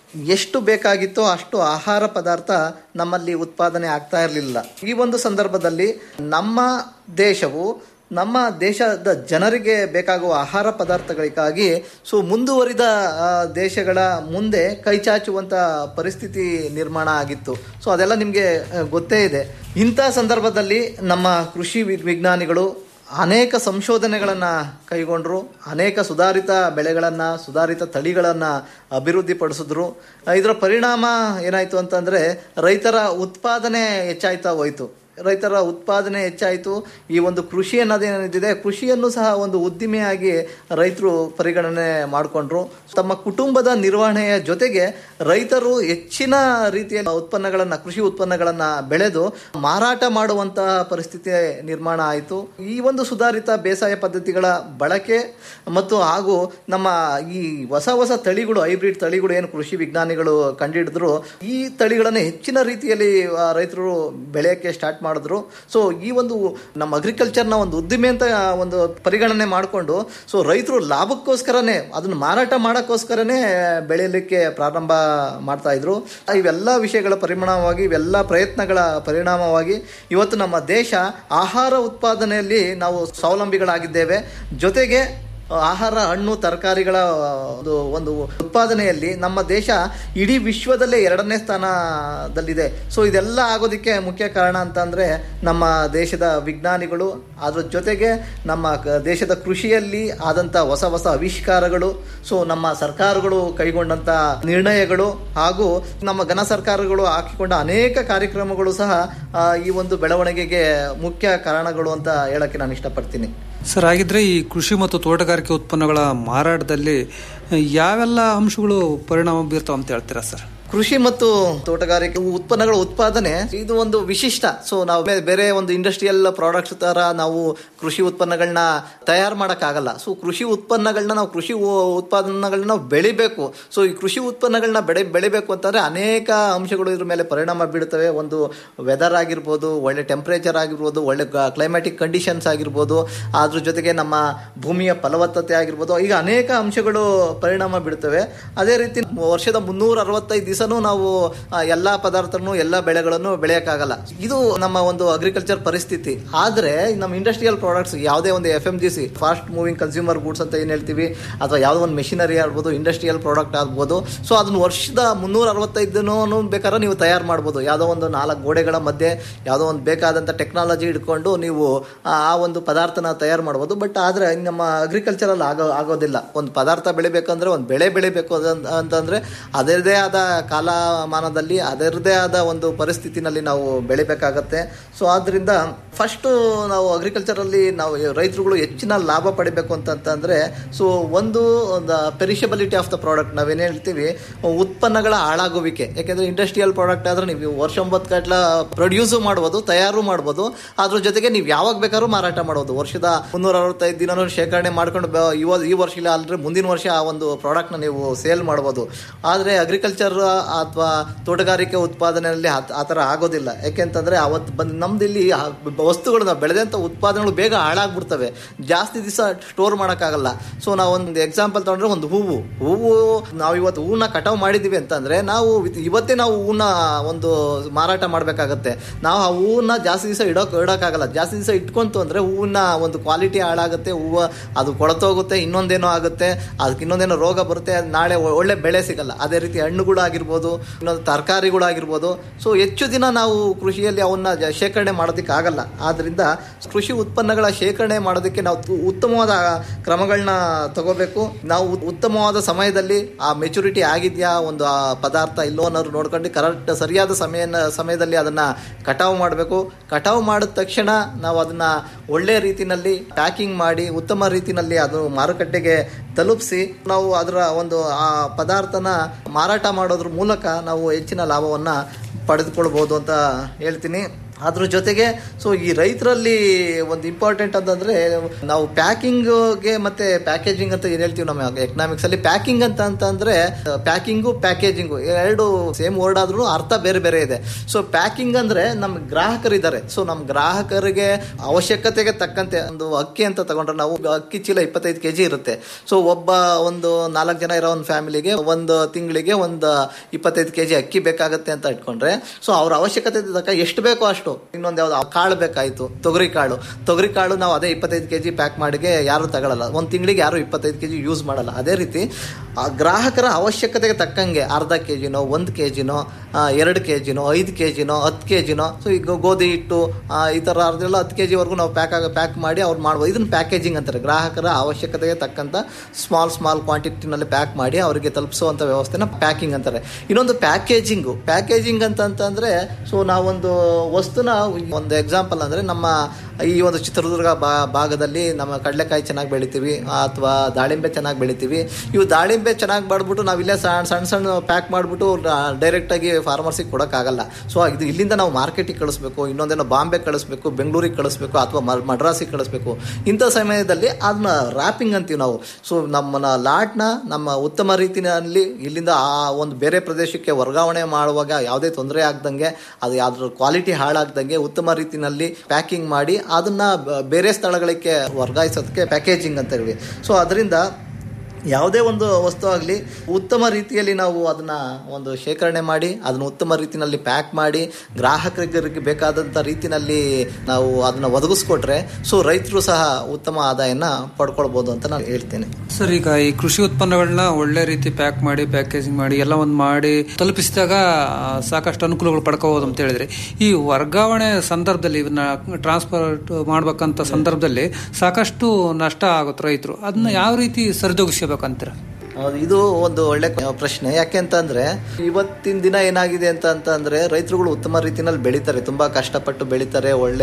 ಎಷ್ಟು ಬೇಕಾಗಿತ್ತೋ ಅಷ್ಟು ಆಹಾರ ಪದಾರ್ಥ ನಮ್ಮಲ್ಲಿ ಉತ್ಪಾದನೆ ಆಗ್ತಾ ಇರಲಿಲ್ಲ ಈ ಒಂದು ಸಂದರ್ಭದಲ್ಲಿ ನಮ್ಮ ದೇಶವು ನಮ್ಮ ದೇಶದ ಜನರಿಗೆ ಬೇಕಾಗುವ ಆಹಾರ ಪದಾರ್ಥಗಳಿಗಾಗಿ ಸೊ ಮುಂದುವರಿದ ಆ, ದೇಶಗಳ ಮುಂದೆ ಕೈಚಾಚುವಂತ ಪರಿಸ್ಥಿತಿ ನಿರ್ಮಾಣ ಆಗಿತ್ತು ಸೊ ಅದೆಲ್ಲ ನಿಮಗೆ ಗೊತ್ತೇ ಇದೆ ಇಂಥ ಸಂದರ್ಭದಲ್ಲಿ ನಮ್ಮ ಕೃಷಿ ವಿ- ವಿಜ್ಞಾನಿಗಳು ಅನೇಕ ಸಂಶೋಧನೆಗಳನ್ನು ಕೈಗೊಂಡ್ರು ಅನೇಕ ಸುಧಾರಿತ ಬೆಳೆಗಳನ್ನು ಸುಧಾರಿತ ತಳಿಗಳನ್ನು ಅಭಿವೃದ್ಧಿಪಡಿಸಿದ್ರು ಇದರ ಪರಿಣಾಮ ಏನಾಯಿತು ಅಂತಂದರೆ ರೈತರ ಉತ್ಪಾದನೆ ಹೆಚ್ಚಾಯ್ತಾ ಹೋಯಿತು ರೈತರ ಉತ್ಪಾದನೆ ಹೆಚ್ಚಾಯಿತು ಈ ಒಂದು ಕೃಷಿ ಅನ್ನೋದೇನಿದೆ ಕೃಷಿಯನ್ನು ಸಹ ಒಂದು ಉದ್ದಿಮೆಯಾಗಿ ರೈತರು ಪರಿಗಣನೆ ಮಾಡಿಕೊಂಡ್ರು ತಮ್ಮ ಕುಟುಂಬದ ನಿರ್ವಹಣೆಯ ಜೊತೆಗೆ ರೈತರು ಹೆಚ್ಚಿನ ರೀತಿಯ ಉತ್ಪನ್ನಗಳನ್ನು ಕೃಷಿ ಉತ್ಪನ್ನಗಳನ್ನು ಬೆಳೆದು ಮಾರಾಟ ಮಾಡುವಂತಹ ಪರಿಸ್ಥಿತಿ ನಿರ್ಮಾಣ ಆಯಿತು ಈ ಒಂದು ಸುಧಾರಿತ ಬೇಸಾಯ ಪದ್ಧತಿಗಳ ಬಳಕೆ ಮತ್ತು ಹಾಗೂ ನಮ್ಮ ಈ ಹೊಸ ಹೊಸ ತಳಿಗಳು ಹೈಬ್ರಿಡ್ ತಳಿಗಳು ಏನು ಕೃಷಿ ವಿಜ್ಞಾನಿಗಳು ಕಂಡುಹಿಡಿದ್ರು ಈ ತಳಿಗಳನ್ನು ಹೆಚ್ಚಿನ ರೀತಿಯಲ್ಲಿ ಆ, ರೈತರು ಬೆಳೆಯಕ್ಕೆ ಸ್ಟಾರ್ಟ್ ಮಾಡಿದ್ರು ಸೊ ಈ ಒಂದು ನಮ್ಮ ಅಗ್ರಿಕಲ್ಚರ್ನ ಒಂದು ಉದ್ದಿಮೆ ಅಂತ ಒಂದು ಪರಿಗಣನೆ ಮಾಡಿಕೊಂಡು ಸೊ ರೈತರು ಲಾಭಕ್ಕೋಸ್ಕರನೇ ಅದನ್ನು ಮಾರಾಟ ಮಾಡೋಕ್ಕೋಸ್ಕರನೇ ಬೆಳೆಯಲಿಕ್ಕೆ ಪ್ರಾರಂಭ ಮಾಡ್ತಾ ಇದ್ರು ಇವೆಲ್ಲ ವಿಷಯಗಳ ಪರಿಣಾಮವಾಗಿ ಇವೆಲ್ಲ ಪ್ರಯತ್ನಗಳ ಪರಿಣಾಮವಾಗಿ ಇವತ್ತು ನಮ್ಮ ದೇಶ ಆಹಾರ ಉತ್ಪಾದನೆಯಲ್ಲಿ ನಾವು ಸ್ವಾವಲಂಬಿಗಳಾಗಿದ್ದೇವೆ ಜೊತೆಗೆ ಆಹಾರ ಹಣ್ಣು ತರಕಾರಿಗಳ ಒಂದು ಒಂದು ಉತ್ಪಾದನೆಯಲ್ಲಿ ನಮ್ಮ ದೇಶ ಇಡೀ ವಿಶ್ವದಲ್ಲೇ ಎರಡನೇ ಸ್ಥಾನದಲ್ಲಿದೆ ಸೊ ಇದೆಲ್ಲ ಆಗೋದಕ್ಕೆ ಮುಖ್ಯ ಕಾರಣ ಅಂತಂದ್ರೆ ನಮ್ಮ ದೇಶದ ವಿಜ್ಞಾನಿಗಳು ಅದ್ರ ಜೊತೆಗೆ ನಮ್ಮ ಕ- ದೇಶದ ಕೃಷಿಯಲ್ಲಿ ಆದಂಥ ಹೊಸ ಹೊಸ ಆವಿಷ್ಕಾರಗಳು ಸೊ ನಮ್ಮ ಸರ್ಕಾರಗಳು ಕೈಗೊಂಡಂತ ನಿರ್ಣಯಗಳು ಹಾಗೂ ನಮ್ಮ ಘನ ಸರ್ಕಾರಗಳು ಹಾಕಿಕೊಂಡ ಅನೇಕ ಕಾರ್ಯಕ್ರಮಗಳು ಸಹ ಆ, ಈ ಒಂದು ಬೆಳವಣಿಗೆಗೆ ಮುಖ್ಯ ಕಾರಣಗಳು ಅಂತ ಹೇಳಕ್ಕೆ ನಾನು ಇಷ್ಟಪಡ್ತೀನಿ ಸರ್ ಹಾಗಿದ್ರೆ ಈ ಕೃಷಿ ಮತ್ತು ತೋಟಗಾರಿಕೆ ಉತ್ಪನ್ನಗಳ ಮಾರಾಟದಲ್ಲಿ ಯಾವೆಲ್ಲ ಅಂಶಗಳು ಪರಿಣಾಮ ಬೀರ್ತಾವ ಅಂತ ಹೇಳ್ತೀರಾ ಸರ್ ಕೃಷಿ ಮತ್ತು ತೋಟಗಾರಿಕೆ ಉತ್ಪನ್ನಗಳ ಉತ್ಪಾದನೆ ಇದು ಒಂದು ವಿಶಿಷ್ಟ ಸೊ ನಾವು ಬೇ- ಬೇರೆ ಒಂದು ಇಂಡಸ್ಟ್ರಿಯಲ್ ಪ್ರಾಡಕ್ಟ್ಸ್ ತರ ನಾವು ಕೃಷಿ ಉತ್ಪನ್ನಗಳನ್ನ ತಯಾರು ಮಾಡೋಕ್ಕಾಗಲ್ಲ ಸೊ ಕೃಷಿ ಉತ್ಪನ್ನಗಳನ್ನ ನಾವು ಕೃಷಿ ಉ- ಉತ್ಪಾದನೆಗಳನ್ನ ನಾವು ಬೆಳಿಬೇಕು ಸೊ ಈ ಕೃಷಿ ಉತ್ಪನ್ನಗಳನ್ನ ಬೆಳೆ ಬೆಳಿಬೇಕು ಅಂತಂದ್ರೆ ಅನೇಕ ಅಂಶಗಳು ಇದ್ರ ಮೇಲೆ ಪರಿಣಾಮ ಬೀಳ್ತವೆ ಒಂದು ವೆದರ್ ಆಗಿರ್ಬೋದು ಒಳ್ಳೆ ಟೆಂಪರೇಚರ್ ಆಗಿರ್ಬೋದು ಒಳ್ಳೆ ಕ್ಲೈಮ್ಯಾಟಿಕ್ ಕಂಡೀಷನ್ಸ್ ಆಗಿರ್ಬೋದು ಅದ್ರ ಜೊತೆಗೆ ನಮ್ಮ ಭೂಮಿಯ ಫಲವತ್ತತೆ ಆಗಿರ್ಬೋದು ಈಗ ಅನೇಕ ಅಂಶಗಳು ಪರಿಣಾಮ ಬೀಳ್ತವೆ ಅದೇ ರೀತಿ ವರ್ಷದ ಮುನ್ನೂರ ಅರವತ್ತೈದು ದಿವಸನೂ ನಾವು ಆ, ಎಲ್ಲಾ ಪದಾರ್ಥನೂ ಎಲ್ಲ ಬೆಳೆಗಳನ್ನು ಬೆಳೆಯೋಕ್ಕಾಗಲ್ಲ ಇದು ನಮ್ಮ ಒಂದು ಅಗ್ರಿಕಲ್ಚರ್ ಪರಿಸ್ಥಿತಿ ಆದ್ರೆ ನಮ್ಮ ಇಂಡಸ್ಟ್ರಿಯಲ್ ಪ್ರಾಡಕ್ಟ್ಸ್ ಯಾವುದೇ ಒಂದು F M C G fast moving consumer goods ಅಂತ ಏನು ಹೇಳ್ತೀವಿ ಅಥವಾ ಯಾವುದೋ ಒಂದು ಮೆಷಿನರಿ ಆಗ್ಬೋದು ಇಂಡಸ್ಟ್ರಿಯಲ್ ಪ್ರಾಡಕ್ಟ್ ಆಗ್ಬೋದು ಸೊ ಅದನ್ನ ವರ್ಷದ ಮುನ್ನೂರ ಅರವತ್ತೈದನೂ ಬೇಕಾದ್ರೆ ನೀವು ತಯಾರು ಮಾಡ್ಬೋದು ಯಾವುದೋ ಒಂದು ನಾಲ್ಕು ಗೋಡೆಗಳ ಮಧ್ಯೆ ಯಾವುದೋ ಒಂದು ಬೇಕಾದಂಥ ಟೆಕ್ನಾಲಜಿ ಇಟ್ಕೊಂಡು ನೀವು ಆ ಆ ಒಂದು ಪದಾರ್ಥನ ತಯಾರು ಮಾಡ್ಬೋದು ಬಟ್ ಆದರೆ ನಮ್ಮ ಅಗ್ರಿಕಲ್ಚರಲ್ಲಿ ಆಗೋ ಆಗೋದಿಲ್ಲ ಒಂದು ಪದಾರ್ಥ ಬೆಳಿಬೇಕಂದ್ರೆ ಒಂದು ಬೆಳೆ ಬೆಳಿಬೇಕು ಅದಂತ- ಅಂತಂದ್ರೆ ಅದರದೇ ಆದ ಕಾಲಮಾನದಲ್ಲಿ ಅದರದೇ ಆದ ಒಂದು ಪರಿಸ್ಥಿತಿನಲ್ಲಿ ನಾವು ಬೆಳಿಬೇಕಾಗತ್ತೆ ಸೊ ಆದ್ರಿಂದ ಫಸ್ಟು ನಾವು ಅಗ್ರಿಕಲ್ಚರಲ್ಲಿ ನಾವು ರೈತರುಗಳು ಹೆಚ್ಚಿನ ಲಾಭ ಪಡಿಬೇಕು ಅಂತಂತಂದ್ರೆ ಸೊ ಒಂದು ಪೆರಿಷಬಿಲಿಟಿ ಆಫ್ ದ ಪ್ರಾಡಕ್ಟ್ ನಾವೇನು ಹೇಳ್ತೀವಿ ಉತ್ಪನ್ನಗಳ ಹಾಳಾಗುವಿಕೆ ಯಾಕೆಂದ್ರೆ ಇಂಡಸ್ಟ್ರಿಯಲ್ ಪ್ರಾಡಕ್ಟ್ ಆದ್ರೆ ನೀವು ವರ್ಷ ಒಂಬತ್ತು ಗಂಟ್ಲ ಪ್ರೊಡ್ಯೂಸು ಮಾಡ್ಬೋದು ತಯಾರು ಮಾಡ್ಬೋದು ಅದ್ರ ಜೊತೆಗೆ ನೀವು ಯಾವಾಗ ಬೇಕಾದ್ರೂ ಮಾರಾಟ ಮಾಡ್ಬೋದು ವರ್ಷದ ಮುನ್ನೂರ ಅರವತ್ತೈದು ದಿನ ಶೇಖರಣೆ ಮಾಡ್ಕೊಂಡು ಬ- ಇವ- ಈ ವರ್ಷ ಇಲ್ಲ ಅಲ್ದ್ರೆ ಮುಂದಿನ ವರ್ಷ ಆ ಒಂದು ಪ್ರಾಡಕ್ಟ್ನ ನೀವು ಸೇಲ್ ಮಾಡ್ಬೋದು ಆದರೆ ಅಗ್ರಿಕಲ್ಚರ್ ಅಥವಾ ತೋಟಗಾರಿಕೆ ಉತ್ಪಾದನೆಯಲ್ಲಿ ಆ- ಆ ಥರ ಆಗೋದಿಲ್ಲ ಯಾಕೆಂತಂದ್ರೆ ಅವತ್ತು ಬಂದು ನಮ್ದು ಇಲ್ಲಿ ಆ ಬ- ವಸ್ತುಗಳು ನಾವು ಬೆಳೆದಂಥ ಉತ್ಪಾದನೆಗಳು ಬೇಗ ಹಾಳಾಗ್ಬಿಡ್ತವೆ ಜಾಸ್ತಿ ದಿವಸ ಸ್ಟೋರ್ ಮಾಡೋಕ್ಕಾಗಲ್ಲ ಸೊ ನಾವು ಒಂದು ಎಕ್ಸಾಂಪಲ್ ತಗೊಂಡ್ರೆ ಒಂದು ಹೂವು ಹೂವು ನಾವು ಇವತ್ತು ಹೂವನ್ನ ಕಟಾವು ಮಾಡಿದೀವಿ ಅಂತಂದ್ರೆ ನಾವು ಇತ್- ಇವತ್ತೇ ನಾವು ಹೂವನ್ನ ಒಂದು ಮಾರಾಟ ಮಾಡಬೇಕಾಗತ್ತೆ ನಾವು ಆ ಹೂವನ್ನ ಜಾಸ್ತಿ ದಿವಸ ಇಡೋಕ್ ಇಡೋಕ್ಕಾಗಲ್ಲ ಜಾಸ್ತಿ ದಿವಸ ಇಟ್ಕೊಂತು ಅಂದ್ರೆ ಹೂವನ್ನ ಒಂದು ಕ್ವಾಲಿಟಿ ಹಾಳಾಗುತ್ತೆ ಹೂವು ಅದು ಕೊಳತೋಗುತ್ತೆ ಇನ್ನೊಂದೇನೋ ಆಗುತ್ತೆ ಅದಕ್ಕೆ ಇನ್ನೊಂದೇನೋ ರೋಗ ಬರುತ್ತೆ ನಾಳೆ ಒ- ಒಳ್ಳೆ ಬೆಳೆ ಸಿಗಲ್ಲ ಅದೇ ರೀತಿ ಹಣ್ಣುಗಳಾಗಿರ್ಬೋದು ಇನ್ನೊಂದು ತರಕಾರಿಗಳಾಗಿರ್ಬೋದು ಸೊ ಹೆಚ್ಚು ದಿನ ನಾವು ಕೃಷಿಯಲ್ಲಿ ಅವನ್ನ ಜ- ಶೇಖರಣೆ ಮಾಡೋದಕ್ಕೆ ಆಗಲ್ಲ ಆದ್ರಿಂದ ಕೃಷಿ ಉತ್ಪನ್ನಗಳ ಶೇಖರಣೆ ಮಾಡೋದಕ್ಕೆ ನಾವು ತು- ಉತ್ತಮವಾದ ಕ್ರಮಗಳನ್ನ ತಗೋಬೇಕು ನಾವು ಉತ್- ಉತ್ತಮವಾದ ಸಮಯದಲ್ಲಿ ಆ ಮೆಚುರಿಟಿ ಆಗಿದೆಯಾ ಒಂದು ಆ ಪದಾರ್ಥ ಇಲ್ಲೋ ಅನ್ನೋರು ನೋಡ್ಕೊಂಡು ಕರೆಕ್ಟ್ ಸರಿಯಾದ ಸಮಯ ಸಮಯದಲ್ಲಿ ಅದನ್ನ ಕಟಾವು ಮಾಡಬೇಕು ಕಟಾವು ಮಾಡಿದ ತಕ್ಷಣ ನಾವು ಅದನ್ನ ಒಳ್ಳೆ ರೀತಿನಲ್ಲಿ ಪ್ಯಾಕಿಂಗ್ ಮಾಡಿ ಉತ್ತಮ ರೀತಿನಲ್ಲಿ ಅದು ಮಾರುಕಟ್ಟೆಗೆ ತಲುಪಿಸಿ ನಾವು ಅದರ ಒಂದು ಆ ಪದಾರ್ಥನ ಮಾರಾಟ ಮಾಡೋದ್ರ ಮೂಲಕ ನಾವು ಹೆಚ್ಚಿನ ಲಾಭವನ್ನ ಪಡೆದುಕೊಳ್ಬಹುದು ಅಂತ ಹೇಳ್ತೀನಿ ಅದ್ರ ಜೊತೆಗೆ ಸೊ ಈ ರೈತರಲ್ಲಿ ಒಂದು ಇಂಪಾರ್ಟೆಂಟ್ ಅಂತಂದ್ರೆ ನಾವು ಪ್ಯಾಕಿಂಗ್ಗೆ ಮತ್ತೆ ಪ್ಯಾಕೇಜಿಂಗ್ ಅಂತ ಏನ್ ಹೇಳ್ತೀವಿ ನಮ್ಮ ಎಕನಾಮಿಕ್ಸ್ ಅಲ್ಲಿ ಪ್ಯಾಕಿಂಗ್ ಅಂತ ಅಂತಂದ್ರೆ ಪ್ಯಾಕಿಂಗು ಪ್ಯಾಕೇಜಿಂಗು ಎರಡು ಸೇಮ್ ವರ್ಡ್ ಆದ್ರೂ ಅರ್ಥ ಬೇರೆ ಬೇರೆ ಇದೆ ಸೊ ಪ್ಯಾಕಿಂಗ್ ಅಂದ್ರೆ ನಮ್ಮ ಗ್ರಾಹಕರಿದ್ದಾರೆ ಸೊ ನಮ್ಮ ಗ್ರಾಹಕರಿಗೆ ಅವಶ್ಯಕತೆಗೆ ತಕ್ಕಂತೆ ಒಂದು ಅಕ್ಕಿ ಅಂತ ತಗೊಂಡ್ರೆ ನಾವು ಅಕ್ಕಿ ಚೀಲ ಇಪ್ಪತ್ತೈದು ಕೆಜಿ ಇರುತ್ತೆ ಸೊ ಒಬ್ಬ ಒಂದು ನಾಲ್ಕು ಜನ ಇರೋ ಒಂದು ಫ್ಯಾಮಿಲಿಗೆ ಒಂದು ತಿಂಗಳಿಗೆ ಒಂದು ಇಪ್ಪತ್ತೈದು ಕೆಜಿ ಅಕ್ಕಿ ಬೇಕಾಗುತ್ತೆ ಅಂತ ಇಟ್ಕೊಂಡ್ರೆ ಸೊ ಅವ್ರ ಅವಶ್ಯಕತೆ ತಕ್ಕ ಎಷ್ಟು ಬೇಕೋ ಅಷ್ಟು ಇನ್ನೊಂದು ಯಾವ್ದು ಕಾಳು ಬೇಕಾಯ್ತು ತೊಗರಿ ಕಾಳು ತೊಗರಿ ಕಾಳು ನಾವು ಅದೇ ಇಪ್ಪತ್ತೈದು ಕೆಜಿ ಪ್ಯಾಕ್ ಮಾಡಿಗೆ ಯಾರು ತಗೊಳ್ಳಲ್ಲ ಒಂದು ತಿಂಗಳಿಗೆ ಯಾರು ಇಪ್ಪತ್ತೈದು ಕೆಜಿ ಯೂಸ್ ಮಾಡಲ್ಲ ಅದೇ ರೀತಿ ಆ ಗ್ರಾಹಕರ ಅವಶ್ಯಕತೆಗೆ ತಕ್ಕಂಗೆ ಅರ್ಧ ಕೆ ಜಿನೋ ಒಂದು ಕೆ ಜಿನೋ ಎರಡು ಕೆ ಜಿನೋ ಐದು ಕೆ ಜಿನೋ ಹತ್ತು ಕೆ ಜಿನೋ ಸೊ ಈಗ ಗೋಧಿ ಹಿಟ್ಟು ಆ, ಈ ಥರ ಅದೆಲ್ಲ ಹತ್ತು ಕೆ ಜಿವರೆಗೂ ನಾವು ಪ್ಯಾಕ್ ಆಗ ಪ್ಯಾಕ್ ಮಾಡಿ ಅವ್ರು ಮಾಡ್ಬೋದು ಇದನ್ನ ಪ್ಯಾಕೇಜಿಂಗ್ ಅಂತಾರೆ ಗ್ರಾಹಕರ ಅವಶ್ಯಕತೆಗೆ ತಕ್ಕಂಥ ಸ್ಮಾಲ್ ಸ್ಮಾಲ್ ಕ್ವಾಂಟಿಟಿನಲ್ಲಿ ಪ್ಯಾಕ್ ಮಾಡಿ ಅವರಿಗೆ ತಲುಪಿಸುವಂಥ ವ್ಯವಸ್ಥೆನ ಪ್ಯಾಕಿಂಗ್ ಅಂತಾರೆ ಇನ್ನೊಂದು ಪ್ಯಾಕೇಜಿಂಗು ಪ್ಯಾಕೇಜಿಂಗ್ ಅಂತ ಅಂತಂದ್ರೆ ಸೊ ನಾವೊಂದು ವಸ್ತುನ ಒಂದು ಎಕ್ಸಾಂಪಲ್ ಅಂದ್ರೆ ನಮ್ಮ ಈ ಒಂದು ಚಿತ್ರದುರ್ಗ ಬಾ ಭಾಗದಲ್ಲಿ ನಮ್ಮ ಕಡಲೆಕಾಯಿ ಚೆನ್ನಾಗಿ ಬೆಳಿತೀವಿ ಅಥವಾ ದಾಳಿಂಬೆ ಚೆನ್ನಾಗಿ ಬೆಳಿತೀವಿ ಇವು ದಾಳಿಂಬೆ ಚೆನ್ನಾಗಿ ಮಾಡ್ಬಿಟ್ಟು ನಾವು ಇಲ್ಲೇ ಸಣ್ಣ ಸಣ್ಣ ಸಣ್ಣ ಪ್ಯಾಕ್ ಮಾಡಿಬಿಟ್ಟು ಡೈರೆಕ್ಟಾಗಿ ಫಾರ್ಮರ್ಸಿಗೆ ಕೊಡೋಕ್ಕಾಗಲ್ಲ ಸೊ ಇದು ಇಲ್ಲಿಂದ ನಾವು ಮಾರ್ಕೆಟಿಗೆ ಕಳಿಸ್ಬೇಕು ಇನ್ನೊಂದೇನೋ ಬಾಂಬೆ ಕಳಿಸ್ಬೇಕು ಬೆಂಗಳೂರಿಗೆ ಕಳಿಸ್ಬೇಕು ಅಥವಾ ಮಡ್ರಾಸಿಗೆ ಕಳಿಸ್ಬೇಕು ಇಂಥ ಸಮಯದಲ್ಲಿ ಅದನ್ನ ರ್ಯಾಪಿಂಗ್ ಅಂತೀವಿ ನಾವು ಸೊ ನಮ್ಮನ್ನ ಲಾಟ್ನ ನಮ್ಮ ಉತ್ತಮ ರೀತಿಯಲ್ಲಿ ಇಲ್ಲಿಂದ ಆ ಒಂದು ಬೇರೆ ಪ್ರದೇಶಕ್ಕೆ ವರ್ಗಾವಣೆ ಮಾಡುವಾಗ ಯಾವುದೇ ತೊಂದರೆ ಆಗ್ದಂಗೆ ಅದು ಯಾವ್ದ್ರ ಕ್ವಾಲಿಟಿ ಹಾಳಾಗ್ದಂಗೆ ಉತ್ತಮ ರೀತಿಯಲ್ಲಿ ಪ್ಯಾಕಿಂಗ್ ಮಾಡಿ ಅದನ್ನ ಬ- ಬೇರೆ ಸ್ಥಳಗಳಿಗೆ ವರ್ಗಾಯಿಸೋದಕ್ಕೆ ಪ್ಯಾಕೇಜಿಂಗ್ ಅಂತ ಹೇಳಿ ಸೊ ಅದರಿಂದ ಯಾವುದೇ ಒಂದು ವಸ್ತು ಆಗಲಿ ಉತ್ತಮ ರೀತಿಯಲ್ಲಿ ನಾವು ಅದನ್ನ ಒಂದು ಶೇಖರಣೆ ಮಾಡಿ ಅದನ್ನ ಉತ್ತಮ ರೀತಿಯಲ್ಲಿ ಪ್ಯಾಕ್ ಮಾಡಿ ಗ್ರಾಹಕರಿಗೆ ಬೇಕಾದಂಥ ರೀತಿಯಲ್ಲಿ ನಾವು ಅದನ್ನ ಒದಗಿಸ್ಕೊಟ್ರೆ ಸೊ ರೈತರು ಸಹ ಉತ್ತಮ ಆದಾಯನ ಪಡ್ಕೊಳ್ಬೋದು ಅಂತ ನಾನು ಹೇಳ್ತೇನೆ ಸರ್ ಈಗ ಈ ಕೃಷಿ ಉತ್ಪನ್ನಗಳನ್ನ ಒಳ್ಳೆ ರೀತಿ ಪ್ಯಾಕ್ ಮಾಡಿ ಪ್ಯಾಕೇಜಿಂಗ್ ಮಾಡಿ ಎಲ್ಲ ಒಂದು ಮಾಡಿ ತಲುಪಿಸಿದಾಗ ಆ, ಸಾಕಷ್ಟು ಅನುಕೂಲಗಳು ಪಡ್ಕೋಬಹುದು ಅಂತ ಹೇಳಿದ್ರೆ ಈ ವರ್ಗಾವಣೆ ಸಂದರ್ಭದಲ್ಲಿ ಇವನ್ನ ಟ್ರಾನ್ಸ್ಪೋರ್ಟ್ ಮಾಡ್ಬೇಕಂತ ಸಂದರ್ಭದಲ್ಲಿ ಸಾಕಷ್ಟು ನಷ್ಟ ಆಗುತ್ತೆ ರೈತರು ಅದನ್ನ ಯಾವ ರೀತಿ ಸರಿದೂಗಿಸ್ಕೋಬೇಕಂತೀರ ಹೌದು ಇದು ಒಂದು ಒಳ್ಳೆ ಪ್ರಶ್ನೆ ಯಾಕೆಂತಂದ್ರೆ ಇವತ್ತಿನ ದಿನ ಏನಾಗಿದೆ ಅಂತ ಅಂತಂದ್ರೆ ರೈತರುಗಳು ಉತ್ತಮ ರೀತಿಯಲ್ಲಿ ಬೆಳಿತಾರೆ ತುಂಬಾ ಕಷ್ಟಪಟ್ಟು ಬೆಳಿತಾರೆ ಒಳ್ಳೆ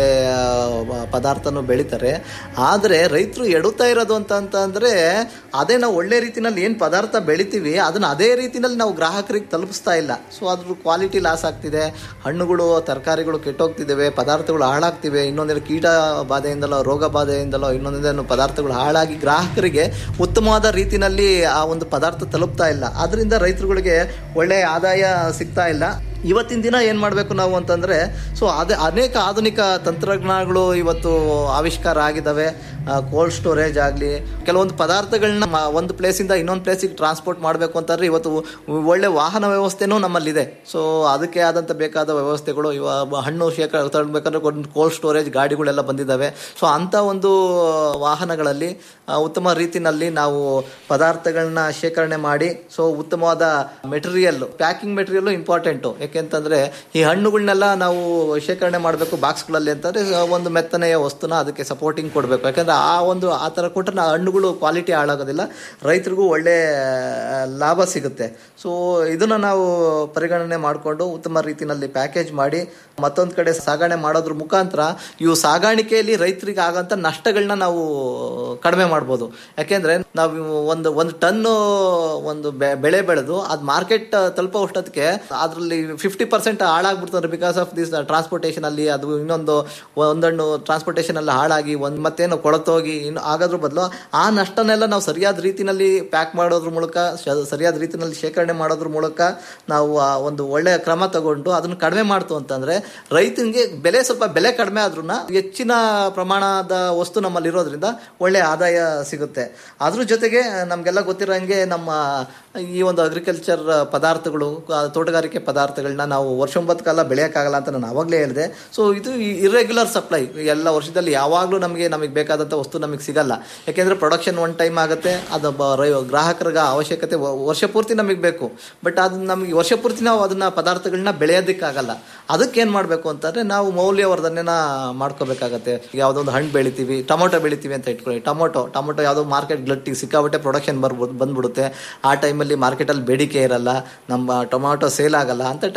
ಆ, ಪದಾರ್ಥನೂ ಬೆಳಿತಾರೆ ಆದ್ರೆ ರೈತರು ಎಡುತ್ತಾ ಇರೋದು ಅಂತ ಅಂತಂದ್ರೆ ಅದೇ ನಾವು ಒಳ್ಳೆ ರೀತಿನಲ್ಲಿ ಏನ್ ಪದಾರ್ಥ ಬೆಳಿತೀವಿ ಅದನ್ನ ಅದೇ ರೀತಿನಲ್ಲಿ ನಾವು ಗ್ರಾಹಕರಿಗೆ ತಲುಪಿಸ್ತಾ ಇಲ್ಲ ಸೊ ಅದ್ರ ಕ್ವಾಲಿಟಿ ಲಾಸ್ ಆಗ್ತಿದೆ ಹಣ್ಣುಗಳು ತರಕಾರಿಗಳು ಕೆಟ್ಟೋಗ್ತಿದ್ದಾವೆ ಪದಾರ್ಥಗಳು ಹಾಳಾಗ್ತಿವೆ ಇನ್ನೊಂದೇನು ಕೀಟ ಬಾಧೆಯಿಂದಲೋ ರೋಗ ಬಾಧೆಯಿಂದಲೋ ಇನ್ನೊಂದೇನು ಪದಾರ್ಥಗಳು ಹಾಳಾಗಿ ಗ್ರಾಹಕರಿಗೆ ಉತ್ತಮವಾದ ರೀತಿನಲ್ಲಿ ಆ ಒಂದು ಪದಾರ್ಥ ತಲುಪ್ತಾ ಇಲ್ಲ ಅದರಿಂದ ರೈತರುಗಳಿಗೆ ಒಳ್ಳೆಯ ಆದಾಯ ಸಿಗ್ತಾ ಇಲ್ಲ ಇವತ್ತಿನ ದಿನ ಏನು ಮಾಡಬೇಕು ನಾವು ಅಂತಂದರೆ ಸೊ ಅದೇ ಅನೇಕ ಆಧುನಿಕ ತಂತ್ರಜ್ಞಾನಗಳು ಇವತ್ತು ಆವಿಷ್ಕಾರ ಆಗಿದ್ದಾವೆ ಕೋಲ್ಡ್ ಸ್ಟೋರೇಜ್ ಆಗಲಿ ಕೆಲವೊಂದು ಪದಾರ್ಥಗಳನ್ನ ಮ- ಒಂದು ಪ್ಲೇಸಿಂದ ಇನ್ನೊಂದು ಪ್ಲೇಸಿಗೆ ಟ್ರಾನ್ಸ್ಪೋರ್ಟ್ ಮಾಡಬೇಕು ಅಂತಂದ್ರೆ ಇವತ್ತು ಒಳ್ಳೆ ವಾಹನ ವ್ಯವಸ್ಥೆನೂ ನಮ್ಮಲ್ಲಿದೆ ಸೊ ಅದಕ್ಕೆ ಆದಂಥ ಬೇಕಾದ ವ್ಯವಸ್ಥೆಗಳು ಇವ ಹಣ್ಣು ಶೇಖರ ತಗೊಳ್ಬೇಕಂದ್ರೆ ಒಂದು ಕೋಲ್ಡ್ ಸ್ಟೋರೇಜ್ ಗಾಡಿಗಳೆಲ್ಲ ಬಂದಿದ್ದಾವೆ ಸೊ ಅಂಥ ಒಂದು ವಾಹನಗಳಲ್ಲಿ ಆ, ಉತ್ತಮ ರೀತಿನಲ್ಲಿ ನಾವು ಪದಾರ್ಥಗಳನ್ನ ಶೇಖರಣೆ ಮಾಡಿ ಸೊ ಉತ್ತಮವಾದ ಮೆಟೀರಿಯಲ್ ಪ್ಯಾಕಿಂಗ್ ಮೆಟೀರಿಯಲ್ ಇಂಪಾರ್ಟೆಂಟು ಯಾಕೆಂತಂದ್ರೆ ಈ ಹಣ್ಣುಗಳನ್ನೆಲ್ಲ ನಾವು ಶೇಖರಣೆ ಮಾಡಬೇಕು ಬಾಕ್ಸ್ಗಳಲ್ಲಿ ಅಂತಂದ್ರೆ ಒಂದು ಮೆತ್ತನೆಯ ವಸ್ತುನ ಅದಕ್ಕೆ ಸಪೋರ್ಟಿಂಗ್ ಕೊಡಬೇಕು ಯಾಕಂದ್ರೆ ಆ ಒಂದು ಆ ಥರ ಕೊಟ್ಟರೆ ನಾ ಹಣ್ಣುಗಳು ಕ್ವಾಲಿಟಿ ಹಾಳಾಗೋದಿಲ್ಲ ರೈತರಿಗೂ ಒಳ್ಳೆ ಆ, ಲಾಭ ಸಿಗುತ್ತೆ ಸೊ ಇದನ್ನ ನಾವು ಪರಿಗಣನೆ ಮಾಡಿಕೊಂಡು ಉತ್ತಮ ರೀತಿಯಲ್ಲಿ ಪ್ಯಾಕೇಜ್ ಮಾಡಿ ಮತ್ತೊಂದು ಕಡೆ ಸಾಗಣೆ ಮಾಡೋದ್ರ ಮುಖಾಂತರ ಇವು ಸಾಗಾಣಿಕೆಯಲ್ಲಿ ರೈತರಿಗೆ ಆಗಂತ ನಷ್ಟಗಳನ್ನ ನಾವು ಕಡಿಮೆ ಮಾಡ್ಬೋದು ಯಾಕೆಂದ್ರೆ ನಾವು ಒಂದು ಒಂದು ಟನ್ ಒಂದು ಬೆ- ಬೆಳೆ ಬೆಳೆದು ಅದು ಮಾರ್ಕೆಟ್ ತಲುಪೋ ಅಷ್ಟೊತ್ತಿಗೆ ಅದರಲ್ಲಿ ಫಿಫ್ಟಿ ಪರ್ಸೆಂಟ್ ಹಾಳಾಗ್ಬಿಡ್ತಾರೆ ಬಿಕಾಸ್ ಆಫ್ ದಿಸ್ ಟ್ರಾನ್ಸ್ಪೋರ್ಟೇಷನ್ ಅಲ್ಲಿ ಅದು ಇನ್ನೊಂದು ಒಂದಣ್ಣು ಟ್ರಾನ್ಸ್ಪೋರ್ಟೇಷನ್ ಅಲ್ಲಿ ಹಾಳಾಗಿ ಒಂದ್ ಮತ್ತೇನು ಕೊಳತೋಗಿ ಇನ್ನು ಆಗೋದ್ರ ಬದಲು ಆ ನಷ್ಟನೆಲ್ಲ ನಾವು ಸರಿಯಾದ ರೀತಿನಲ್ಲಿ ಪ್ಯಾಕ್ ಮಾಡೋದ್ರ ಮೂಲಕ ಶ- ಸರಿಯಾದ ರೀತಿನಲ್ಲಿ ಶೇಖರಣೆ ಮಾಡೋದ್ರ ಮೂಲಕ ನಾವು ಆ ಒಂದು ಒಳ್ಳೆಯ ಕ್ರಮ ತಗೊಂಡು ಅದನ್ನ ಕಡಿಮೆ ಮಾಡ್ತು ಅಂತಂದ್ರೆ ರೈತನಿಗೆ ಬೆಲೆ ಸ್ವಲ್ಪ ಬೆಲೆ ಕಡಿಮೆ ಆದ್ರೂ ಹೆಚ್ಚಿನ ಪ್ರಮಾಣದ ವಸ್ತು ನಮ್ಮಲ್ಲಿ ಇರೋದ್ರಿಂದ ಒಳ್ಳೆ ಆದಾಯ ಸಿಗುತ್ತೆ ಅದ್ರ ಜೊತೆಗೆ ನಮ್ಗೆಲ್ಲ ಗೊತ್ತಿರೋಂಗೆ ನಮ್ಮ ಈ ಒಂದು ಅಗ್ರಿಕಲ್ಚರ್ ಪದಾರ್ಥಗಳು ಆ, ತೋಟಗಾರಿಕೆ ಪದಾರ್ಥಗಳನ್ನ ನಾವು ವರ್ಷೊಂಬತ್ತು ಕಾಲ ಬೆಳೆಯೋಕ್ಕಾಗಲ್ಲ ಅಂತ ನಾನು ಅವಾಗಲೇ ಹೇಳಿದೆ ಸೊ ಇದು ಇರ್ರೆಗ್ಯುಲರ್ ಸಪ್ಲೈ ಎಲ್ಲ ವರ್ಷದಲ್ಲಿ ಯಾವಾಗಲೂ ನಮಗೆ ನಮಗೆ ಬೇಕಾದಂಥ ವಸ್ತು ನಮಗೆ ಸಿಗಲ್ಲ ಯಾಕೆಂದ್ರೆ ಪ್ರೊಡಕ್ಷನ್ ಒನ್ ಟೈಮ್ ಆಗುತ್ತೆ ಅದು ಬ- ರೈ- ಗ್ರಾಹಕರಿಗೆ ಅವಶ್ಯಕತೆ ವ- ವರ್ಷ ಪೂರ್ತಿ ನಮಗೆ ಬೇಕು ಬಟ್ ಅದು ನಮಗೆ ವರ್ಷ ಪೂರ್ತಿ ನಾವು ಅದನ್ನ ಪದಾರ್ಥಗಳನ್ನ ಬೆಳೆಯೋದಕ್ಕಾಗಲ್ಲ ಅದಕ್ಕೆ ಏನು ಮಾಡಬೇಕು ಅಂತಂದ್ರೆ ನಾವು ಮೌಲ್ಯವರ್ಧನೆನ ಮಾಡ್ಕೋಬೇಕಾಗತ್ತೆ ಈಗ ಯಾವುದೋ ಒಂದು ಹಣ್ಣು ಬೆಳಿತೀವಿ ಟೊಮೊಟೊ ಬೆಳಿತೀವಿ ಅಂತ ಇಟ್ಕೊಳ್ಳಿ ಟೊಮೊಟೊ ಟೊಮೊಟೊ ಯಾವುದೋ ಮಾರ್ಕೆಟ್ ಗ್ಲಟ್ಟಿಗೆ ಸಿಕ್ಕಾಬಟ್ಟೆ ಪ್ರೊಡಕ್ಷನ್ ಬರ್ಬೋದು ಬಂದ್ಬಿಡುತ್ತೆ ಆ ಟೈಮಲ್ಲಿ ಮಾರ್ಕೆಟಲ್ಲಿ ಬೇಡಿಕೆ ಇರಲ್ಲ ನಮ್ಮ ಟೊಮೊಟೊ ಸೇಲ್ ಆಗಲ್ಲ ಅಂತ